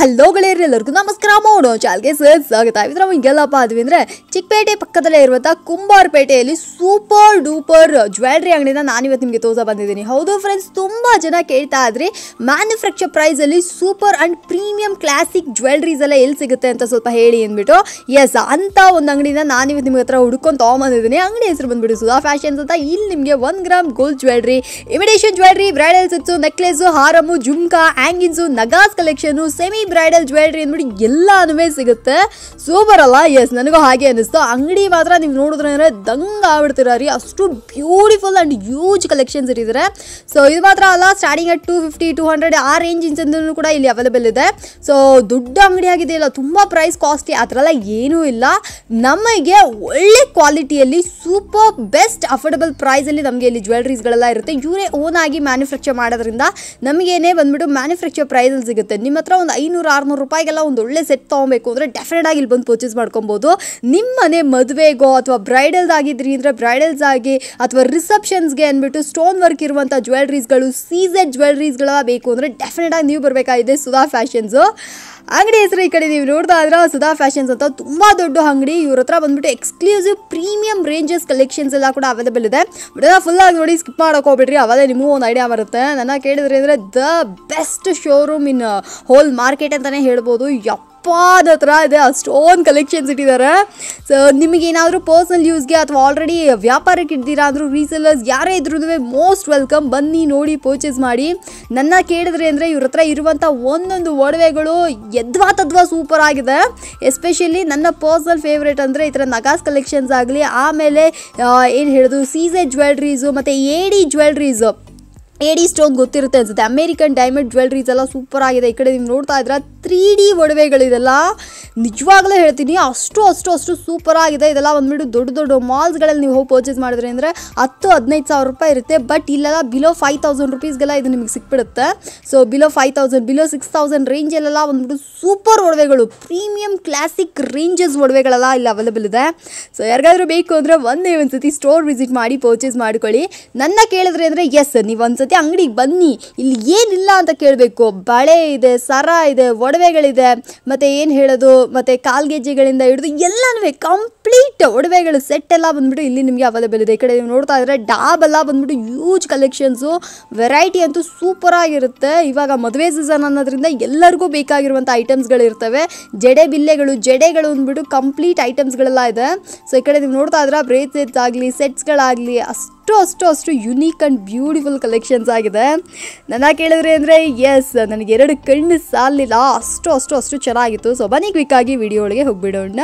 Hello ಗೆಳೆಯರಿ ಎಲ್ಲರಿಗೂ ನಮಸ್ಕಾರ ಮಾಡೋಣ ಚಾಲ್ಗೆ ಸರ್ ಸ್ವಾಗತ ಇದ್ರೆ ನಾವು ಹಿಂಗೆಲ್ಲಪ್ಪ ಆದ್ವಿ ಅಂದ್ರೆ ಚಿಕ್ಕಪೇಟೆ ಪಕ್ಕದಲ್ಲೇ ಇರುವಂಥ ಕುಂಬಾರಪೇಟೆಯಲ್ಲಿ ಸೂಪರ್ ಡೂಪರ್ ಜ್ಯುವೆಲ್ರಿ ಅಂಗಡಿನ ನಾನಿವತ್ತು ನಿಮಗೆ ತೋರಿಸ ಬಂದಿದ್ದೀನಿ ಹೌದು ಫ್ರೆಂಡ್ಸ್ ತುಂಬ ಜನ ಕೇಳ್ತಾ ಇದ್ರಿ ಮ್ಯಾನುಫ್ಯಾಕ್ಚರ್ ಪ್ರೈಸಲ್ಲಿ super and premium classic jewelleries ಎಲ್ಲ ಎಲ್ಲಿ ಸಿಗುತ್ತೆ ಅಂತ ಸ್ವಲ್ಪ ಹೇಳಿ ಅಂದ್ಬಿಟ್ಟು ಎಸ್ ಅಂತ ಒಂದು ಅಂಗಡಿನ ನಾನಿವತ್ತು ನಿಮ್ಗೆ ಹತ್ರ ಹುಡ್ಕೊಂಡು ತೊಗೊಂಬಂದಿದ್ದೀನಿ ಅಂಗಡಿ ಹೆಸರು ಬಂದ್ಬಿಟ್ಟು ಸುಧಾ ಫ್ಯಾಷನ್ಸ್ ಅಂತ ಇಲ್ಲಿ ನಿಮಗೆ one gram gold jewellery imitation jewellery bridal sets necklace ಹಾರಮು ಜುಮ್ಕಾ ಹ್ಯಾಂಗಿನ್ಸು ನಗಾಸ್ ಕಲೆಕ್ಷನು ಸೆಮಿ ಬ್ರೈಡಲ್ ಜ್ಯುವೆಲ್ರಿ ಅಂದ್ಬಿಟ್ಟು ಎಲ್ಲಾನು ಸಿಗುತ್ತೆ ಸೂಪರ್ ಅಲ್ಲ ಎಸ್ ನನಗೂ ಹಾಗೆ ಅನ್ನಿಸ್ತು ಅಂಗಡಿ ಮಾತ್ರ ನೀವು ನೋಡಿದ್ರೆ ಅಂದರೆ ದಂಗ ಆಗ್ಬಿಡ್ತೀರ ರೀ ಅಷ್ಟು ಬ್ಯೂಟಿಫುಲ್ ಆ್ಯಂಡ್ ಯೂಜ್ ಕಲೆಕ್ಷನ್ಸ್ ಇಟ್ಟಿದ್ದಾರೆ ಸೊ ಇದು ಮಾತ್ರ ಅಲ್ಲ starting at two fifty to hundred ಆ ರೇಂಜ್ ಇಂಚಂದೂ ಕೂಡ ಇಲ್ಲಿ ಅವೈಲೇಬಲ್ ಇದೆ ಸೊ ದೊಡ್ಡ ಅಂಗಡಿ ಆಗಿದೆಯಲ್ಲ ತುಂಬ ಪ್ರೈಸ್ ಕಾಸ್ಟ್ಲಿ ಆ ಥರ ಎಲ್ಲ ಏನೂ ಇಲ್ಲ ನಮಗೆ ಒಳ್ಳೆ ಕ್ವಾಲಿಟಿಯಲ್ಲಿ ಸೂಪರ್ ಬೆಸ್ಟ್ ಅಫೋರ್ಡಬಲ್ ಪ್ರೈಸಲ್ಲಿ ನಮಗೆ ಇಲ್ಲಿ ಜ್ಯುವೆಲ್ರೀಸ್ಗಳೆಲ್ಲ ಇರುತ್ತೆ ಇವರೇ ಓನ್ ಆಗಿ ಮ್ಯಾನುಫ್ಯಾಕ್ಚರ್ ಮಾಡೋದ್ರಿಂದ ನಮಗೇನೆ ಬಂದ್ಬಿಟ್ಟು ಮ್ಯಾನುಫ್ಯಾಕ್ಚರ್ ಪ್ರೈಸಲ್ಲಿ ಸಿಗುತ್ತೆ ನಿಮ್ಮ ಹತ್ರ ಒಂದು ಐನೂರು ಆರುನೂರು ರೂಪಾಯಿಗೆಲ್ಲ ಒಂದು ಒಳ್ಳೆ ಸೆಟ್ ತೊಗೊಬೇಕು ಅಂದರೆ ಡೆಫಿನೆಟ್ ಆಗಿ ಇಲ್ಲಿ ಬಂದು ಪರ್ಚೇಸ್ ಮಾಡ್ಕೊಬೋದು ನಿಮ್ಮ ಮನೆ ಮದುವೆಗೋ ಅಥವಾ ಬ್ರೈಡಲ್ಸ್ ಆಗಿದ್ರಿ ಅಂದರೆ ಬ್ರೈಡಲ್ಸ್ ಆಗಿ ಅಥವಾ ರಿಸೆಪ್ಷನ್ಸ್ಗೆ ಅಂದ್ಬಿಟ್ಟು ಸ್ಟೋನ್ ವರ್ಕ್ ಇರುವಂಥ ಜ್ಯುವೆಲ್ರೀಸ್ಗಳು ಸೀಸೆಡ್ ಜ್ಯುವೆಲ್ರೀಸ್ಗಳ ಬೇಕು ಅಂದರೆ ಡೆಫಿನೆಟ್ ಆಗಿ ನೀವು ಬರಬೇಕಾಗಿದೆ ಸುಧಾ ಫ್ಯಾಷನ್ಸು ಅಂಗಡಿ ಹೆಸರು ಈ ಕಡೆ ನೀವು ನೋಡ್ತಾ ಇದ್ರೆ ಸುಧಾ ಫ್ಯಾಷನ್ಸ್ ಅಂತ ತುಂಬ ದೊಡ್ಡ ಅಂಗಡಿ ಇವ್ರ ಹತ್ರ ಬಂದ್ಬಿಟ್ಟು ಎಕ್ಸ್ಕ್ಲೂಸಿವ್ ಪ್ರೀಮಿಯಂ ರೇಂಜಸ್ ಕಲೆಕ್ಷನ್ಸ್ ಎಲ್ಲ ಕೂಡ ಅವೈಲೇಬಲ್ ಇದೆ ಬಟ್ ಎಲ್ಲ ಫುಲ್ ಆಗಿ ನೋಡಿ ಸ್ಕಿಪ್ ಮಾಡೋಕೆ ಹೋಗ್ಬಿಡ್ರಿ ಅವಾಗಲೇ ನಿಮಗೂ ಒಂದು ಐಡಿಯಾ ಬರುತ್ತೆ ನನ್ನ ಕೇಳಿದ್ರೆ ಅಂದರೆ the best showroom in whole market ಅಂತಲೇ ಹೇಳ್ಬೋದು ಯಪ್ಪಾದ ಹತ್ರ ಇದೆ ಅಷ್ಟೊಂದು ಕಲೆಕ್ಷನ್ಸ್ ಇಟ್ಟಿದ್ದಾರೆ ಸೊ ನಿಮಗೇನಾದರೂ ಪರ್ಸ್ನಲ್ ಯೂಸ್ಗೆ ಅಥವಾ ಆಲ್ರೆಡಿ ವ್ಯಾಪಾರಕ್ಕೆ ಇಡ್ತೀರಾ ಅಂದರೂ ರೀಸೆಲ್ಲರ್ಸ್ ಯಾರೇ ಇದ್ರೂ ಮೋಸ್ಟ್ ವೆಲ್ಕಮ್ ಬನ್ನಿ ನೋಡಿ ಪರ್ಚೇಸ್ ಮಾಡಿ ನನ್ನ ಕೇಳಿದ್ರೆ ಅಂದರೆ ಇವ್ರ ಹತ್ರ ಇರುವಂಥ ಒಂದೊಂದು ಒಡವೆಗಳು ಯದ್ವಾ ತದ್ವಾ ಸೂಪರ್ ಆಗಿದೆ ಎಸ್ಪೆಷಲಿ ನನ್ನ ಪರ್ಸ್ನಲ್ ಫೇವ್ರೇಟ್ ಅಂದರೆ ಈ ಥರ ನಗಾಸ್ ಕಲೆಕ್ಷನ್ಸ್ ಆಗಲಿ ಆಮೇಲೆ ಏನು ಹೇಳೋದು ಸೀಸೆ ಜ್ಯುವೆಲ್ರೀಸು ಮತ್ತು ಏಡಿ ಜ್ಯುವೆಲ್ರೀಸು ಏಡಿ ಸ್ಟೋನ್ ಗೊತ್ತಿರುತ್ತೆ ಅನ್ಸುತ್ತೆ ಅಮೇರಿಕನ್ ಡೈಮಂಡ್ ಜ್ಯುವೆಲ್ರೀಸ್ ಎಲ್ಲ ಸೂಪರ್ ಆಗಿದೆ ಈ ಕಡೆ ನೀವು ನೋಡ್ತಾ ಇದ್ರೆ ತ್ರೀ ಡಿ ಒಡವೆಗಳಿದೆಲ್ಲ ನಿಜವಾಗ್ಲೂ ಹೇಳ್ತೀನಿ ಅಷ್ಟು ಅಷ್ಟು ಅಷ್ಟು ಸೂಪರ್ ಆಗಿದೆ ಇದೆಲ್ಲ ಬಂದ್ಬಿಟ್ಟು ದೊಡ್ಡ ದೊಡ್ಡ ಮಾಲ್ಸ್ಗಳಲ್ಲಿ ನೀವು ಹೋಗಿ ಪರ್ಚೇಸ್ ಮಾಡಿದ್ರೆ ಅಂದರೆ ಹತ್ತು ಹದಿನೈದು ಸಾವಿರ ರೂಪಾಯಿ ಇರುತ್ತೆ ಬಟ್ ಇಲ್ಲೆಲ್ಲ ಬಿಲೋ ಫೈವ್ ತೌಸಂಡ್ ರುಪೀಸ್ಗೆಲ್ಲ ಇದು ನಿಮಗೆ ಸಿಕ್ಬಿಡುತ್ತೆ so below five thousand below six thousand ರೇಂಜಲ್ಲೆಲ್ಲ ಬಂದ್ಬಿಟ್ಟು ಸೂಪರ್ ಒಡವೆಗಳು ಪ್ರೀಮಿಯಂ ಕ್ಲಾಸಿಕ್ ರೇಂಜಸ್ ಒಡವೆಗಳೆಲ್ಲ ಇಲ್ಲಿ ಅವೈಲೇಬಲ್ ಇದೆ ಸೊ ಯಾರಿಗಾದ್ರೂ ಬೇಕು ಅಂದರೆ ಒಂದೇ ಒಂದು ಸತಿ ಸ್ಟೋರ್ ವಿಸಿಟ್ ಮಾಡಿ ಪರ್ಚೇಸ್ ಮಾಡ್ಕೊಳ್ಳಿ ನನ್ನ ಕೇಳಿದ್ರೆ ಅಂದರೆ ಎಸ್ ನೀವು ಒಂದು ಸತಿ ಅಂಗಡಿಗೆ ಬನ್ನಿ ಇಲ್ಲಿ ಏನಿಲ್ಲ ಅಂತ ಕೇಳಬೇಕು ಬಳೆ ಇದೆ ಸರ ಇದೆ ಒಡವೆಗಳಿದೆ ಮತ್ತು ಏನು ಹೇಳೋದು ಮತ್ತು ಕಾಲ್ಗೆಜ್ಜೆಗಳಿಂದ ಹಿಡಿದು ಎಲ್ಲನೂ ಕಂಪ್ಲೀಟ್ ಒಡವೆಗಳು ಸೆಟ್ ಎಲ್ಲ ಬಂದ್ಬಿಟ್ಟು ಇಲ್ಲಿ ನಿಮಗೆ ಅವೈಲೇಬಲ್ ಇದೆ ಈ ಕಡೆ ನೀವು ನೋಡ್ತಾ ಇದ್ರೆ ಡಾಬ್ ಎಲ್ಲ ಬಂದ್ಬಿಟ್ಟು ಯೂಜ್ ಕಲೆಕ್ಷನ್ಸು ವೆರೈಟಿ ಅಂತೂ ಸೂಪರ್ ಆಗಿರುತ್ತೆ ಇವಾಗ ಮದುವೆ ಸೀಸನ್ ಅನ್ನೋದ್ರಿಂದ ಎಲ್ಲರಿಗೂ ಬೇಕಾಗಿರುವಂಥ ಐಟಮ್ಸ್ಗಳು ಇರ್ತವೆ ಜಡೆ ಬಿಲ್ಲೆಗಳು ಜಡೆಗಳು ಅಂದ್ಬಿಟ್ಟು ಕಂಪ್ಲೀಟ್ ಐಟಮ್ಸ್ಗಳೆಲ್ಲ ಇದೆ ಸೊ ಈ ಕಡೆ ನೀವು ನೋಡ್ತಾ ಇದ್ರೆ ಬ್ರೇಸ್ಲೆಟ್ಸ್ ಆಗಲಿ ಸೆಟ್ಸ್ಗಳಾಗಲಿ ಅಷ್ಟು ಅಷ್ಟು ಅಷ್ಟು ಯುನೀಕ್ ಆ್ಯಂಡ್ ಬ್ಯೂಟಿಫುಲ್ ಕಲೆಕ್ಷನ್ಸ್ ಆಗಿದೆ ನನ್ನ ಕೇಳಿದ್ರೆ ಅಂದರೆ ಎಸ್ ನನಗೆ ಎರಡು ಕಣ್ಣು ಸಾಲಿಲ್ಲ ಅಷ್ಟು ಅಷ್ಟು ಅಷ್ಟು ಚೆನ್ನಾಗಿತ್ತು ಸೊ ಬನ್ನಿ ಕ್ವಿಕ್ಕಾಗಿ ವಿಡಿಯೋ ಒಳಗೆ ಹೋಗ್ಬಿಡೋಣ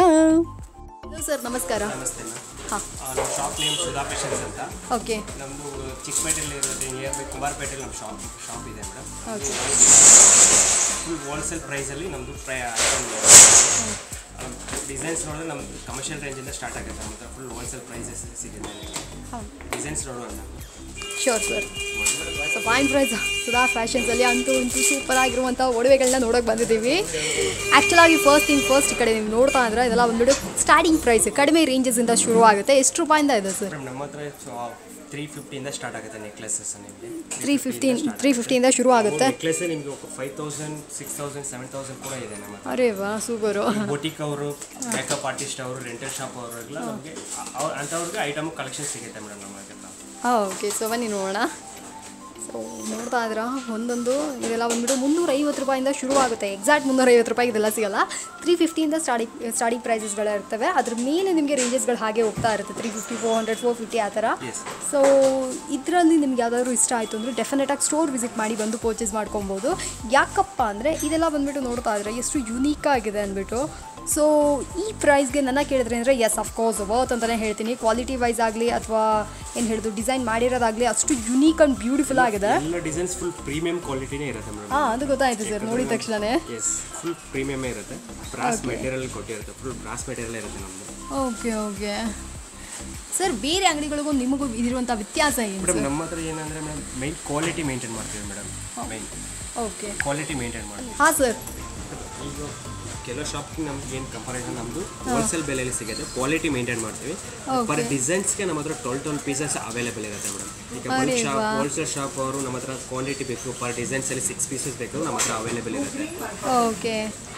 ಹಲೋ ಸರ್ ನಮಸ್ಕಾರ ನಮಸ್ತೆ ಹಾಂ ನಮ್ಮ ಶಾಪ್ ನೇಮ್ ಸುಧಾ ಫ್ಯಾಷನ್ಸ್ ಅಂತ ಓಕೆ ನಮ್ಮದು ಚಿಕ್ಕಪೇಟೆಯಲ್ಲಿ ಇರೋದು ನಿಯರ್ ಬೈ ಕುಮಾರಪೇಟೆಯಲ್ಲಿ ನಮ್ಮ ಶಾಪ್ ಶಾಪ್ ಇದೆ ಮೇಡಮ್ ಓಕೆ ಫುಲ್ ಹೋಲ್ಸೇಲ್ ಪ್ರೈಸಲ್ಲಿ ನಮ್ಮದು ಪ್ರೈ ಐಟಮ್ ಡಿಸೈನ್ಸ್ ನೋಡಿದ್ರೆ ನಮ್ಮದು ಕಮರ್ಷಿಯಲ್ ರೇಂಜಿಂದ ಸ್ಟಾರ್ಟ್ ಆಗುತ್ತೆ ನಮ್ಮ ಹತ್ರ ಫುಲ್ ಹೋಲ್ಸೇಲ್ ಪ್ರೈಸಸ್ ಸಿಗುತ್ತೆ ಡಿಸೈನ್ಸ್ ನೋಡುವಂತ ಶೋರ್ sir so fine price Sudha ಫ್ಯಾಷನ್ಸಲ್ಲಿ ಅಂತೂ ಇಂತೂ ಸೂಪರ್ ಆಗಿರುವಂಥ ಒಡವೆಗಳನ್ನ ನೋಡೋಕೆ ಬಂದಿದ್ದೀವಿ ಆ್ಯಕ್ಚುಲಾಗಿ ಫಸ್ಟ್ ಥಿಂಗ್ ಫಸ್ಟ್ ಈ ಕಡೆ ನೀವು ನೋಡ್ತಾ ಇದ್ರೆ ಇದೆಲ್ಲ ಬಂದ್ಬಿಟ್ಟು ಸ್ಟಾರ್ಟಿಂಗ್ ಪ್ರೈಸ್ ಕಡಿಮೆ ರೇಂಜಸ್ಸಿಂದ ಶುರು ಆಗುತ್ತೆ ಎಷ್ಟು ರೂಪಾಯಿಂದ ಇದೆ ಸರ್ ಮೇಡಮ್ ನಮ್ಮ ಹತ್ರ ತ್ರೀ ಫಿಫ್ಟಿಯಿಂದ ಸ್ಟಾರ್ಟ್ ಆಗುತ್ತೆ ನೆಕ್ಲೆಸಸ್ ನಿಮಗೆ ತ್ರೀ ಫಿಫ್ಟೀನ್ ತ್ರೀ ಫಿಫ್ಟಿಯಿಂದ ಶುರು ಆಗುತ್ತೆ ನೆಕ್ಲೆಸ್ ನಿಮಗೆ five thousand six thousand seven thousand ಕೂಡ ಇದೆ ನಮ್ಮ ಹತ್ರ ಅರೇ ವಾ ಸೂಪರು ಬೊಟಿಕ್ ಅವರು ಮೇಕಪ್ ಆರ್ಟಿಸ್ಟ್ ಅವರು ರೆಂಟಲ್ ಶಾಪ್ ಅವರೆಲ್ಲ ನಮಗೆ ಅಂಥವ್ರಿಗೆ ಐಟಮ್ ಕಲೆಕ್ಷನ್ ಸಿಗುತ್ತೆ ಮೇಡಮ್ ನಮ್ಮ ಹತ್ರ ಹಾಂ ಓಕೆ ಸೊ ಬನ್ನಿ ನೋಡೋಣ ಸೊ ನೋಡ್ತಾ ಇದ್ರ ಒಂದೊಂದು ಇದೆಲ್ಲ ಬಂದ್ಬಿಟ್ಟು ಮುನ್ನೂರೈವತ್ತು ರೂಪಾಯಿಂದ ಶುರು ಆಗುತ್ತೆ ಎಕ್ಸಾಕ್ಟ್ ಮುನ್ನೂರೈವತ್ತು ರೂಪಾಯಿ ಇದೆಲ್ಲ ಸಿಗಲ್ಲ ತ್ರೀ ಫಿಫ್ಟಿಯಿಂದ ಸ್ಟಾರ್ಟಿಂಗ್ ಸ್ಟಾರ್ಟಿಂಗ್ ಪ್ರೈಸಸ್ಗಳು ಇರ್ತವೆ ಅದ್ರ ಮೇಲೆ ನಿಮಗೆ ರೇಂಜಸ್ಗಳು ಹಾಗೆ ಹೋಗ್ತಾ ಇರುತ್ತೆ three fifty four hundred four fifty ಆ ಥರ Yes. ಸೊ ಇದರಲ್ಲಿ ನಿಮ್ಗೆ ಯಾವ್ದಾದ್ರು ಇಷ್ಟ ಆಯಿತು ಅಂದರೆ ಡೆಫಿನೆಟಾಗಿ ಸ್ಟೋರ್ ವಿಸಿಟ್ ಮಾಡಿ ಬಂದು ಪರ್ಚೇಸ್ ಮಾಡ್ಕೊಬೋದು ಯಾಕಪ್ಪ ಅಂದರೆ ಇದೆಲ್ಲ ಬಂದ್ಬಿಟ್ಟು ನೋಡ್ತಾ ಇದ್ರೆ ಎಷ್ಟು ಯುನೀಕ್ ಆಗಿದೆ ಅಂದ್ಬಿಟ್ಟು ಸೊ ಈ ಪ್ರೈಸ್ಗೆ ನನ್ನ ಕೇಳಿದ್ರೆ ಅಂದರೆ ಎಸ್ ಅಫ್ಕೋರ್ಸ್ ವರ್ತ್ ಅಂತಲೇ ಹೇಳ್ತೀನಿ ಕ್ವಾಲಿಟಿ ವೈಸ್ ಆಗಲಿ ಅಥವಾ ಏನು ಹೇಳಿದ್ರು ಡಿಸೈನ್ ಮಾಡಿರೋದಾಗಲಿ ಅಷ್ಟು ಯುನೀಕ್ ಆ್ಯಂಡ್ ಬ್ಯೂಟಿಫುಲ್ ಆಗಿದೆ ಎಲ್ಲ ಡಿಸೈನ್ಸ್ ಫುಲ್ ಪ್ರೀಮಿಯಂ ಕ್ವಾಲಿಟಿನೇ ಇರುತ್ತೆ ಮೇಡಮ್ ಹಾಂ ಅದು ಗೊತ್ತಾಯಿತು ಸರ್ ನೋಡಿದ ತಕ್ಷಣವೇ ಎಸ್ ಫುಲ್ ಪ್ರೀಮಿಯಮೇ ಇರುತ್ತೆ ಬ್ರಾಸ್ ಮೆಟೀರಿಯಲ್ ಕೊಟ್ಟಿರುತ್ತೆ ಫುಲ್ ಬ್ರಾಸ್ ಮೆಟೀರಿಯಲ್ ಇರುತ್ತೆ ನಮ್ಮದು ಓಕೆ ಓಕೆ ಸರ್ ಬೇರೆ ಅಂಗಡಿಗಳಿಗೂ ನಿಮಗೂ ಇದಿರುವಂಥ ವ್ಯತ್ಯಾಸ ಏನು ಮೇಡಮ್ ಸರ್ ನಮ್ಮ ಹತ್ರ ಏನಂದರೆ ಮೇಡಮ್ ಮೈನ್ ಕ್ವಾಲಿಟಿ ಮೇಂಟೈನ್ ಮಾಡ್ತೀವಿ madam main okay quality maintain ಮಾಡ್ತೀವಿ ಹಾಂ ಸರ್ ಈಗ ಕೆಲವು ಶಾಪ್ಗೆ ನಮ್ಗೆ ಏನು ಕಂಪಾರಿಸನ್ ನಮ್ಮದು ಹೋಲ್ಸೇಲ್ ಬೆಲೆಯಲ್ಲಿ ಸಿಗುತ್ತೆ ಕ್ವಾಲಿಟಿ ಮೇಂಟೈನ್ ಮಾಡ್ತೀವಿ ಪರ್ ಡಿಸೈನ್ಸ್ಗೆ ನಮ್ಮ ಹತ್ರ ಟ್ವೆಲ್ ಟ್ವೆಲ್ ಪೀಸಸ್ ಅವೈಲೇಬಲ್ ಇರುತ್ತೆ ಮೇಡಮ್ ಈಗ ಬಲ್ಕ್ ಶಾಪ್ ಹೋಲ್ಸೇಲ್ ಶಾಪ್ ಅವರು ನಮ್ಮ ಹತ್ರ ಕ್ವಾಂಟಿಟಿ ಬೇಕು ಪರ್ ಡಿಸೈನ್ಸಲ್ಲಿ ಸಿಕ್ಸ್ ಪೀಸಸ್ ಬೇಕು ನಮ್ಮ ಹತ್ರ ಅವೈಲೇಬಲ್ ಇರುತ್ತೆ ಓಕೆ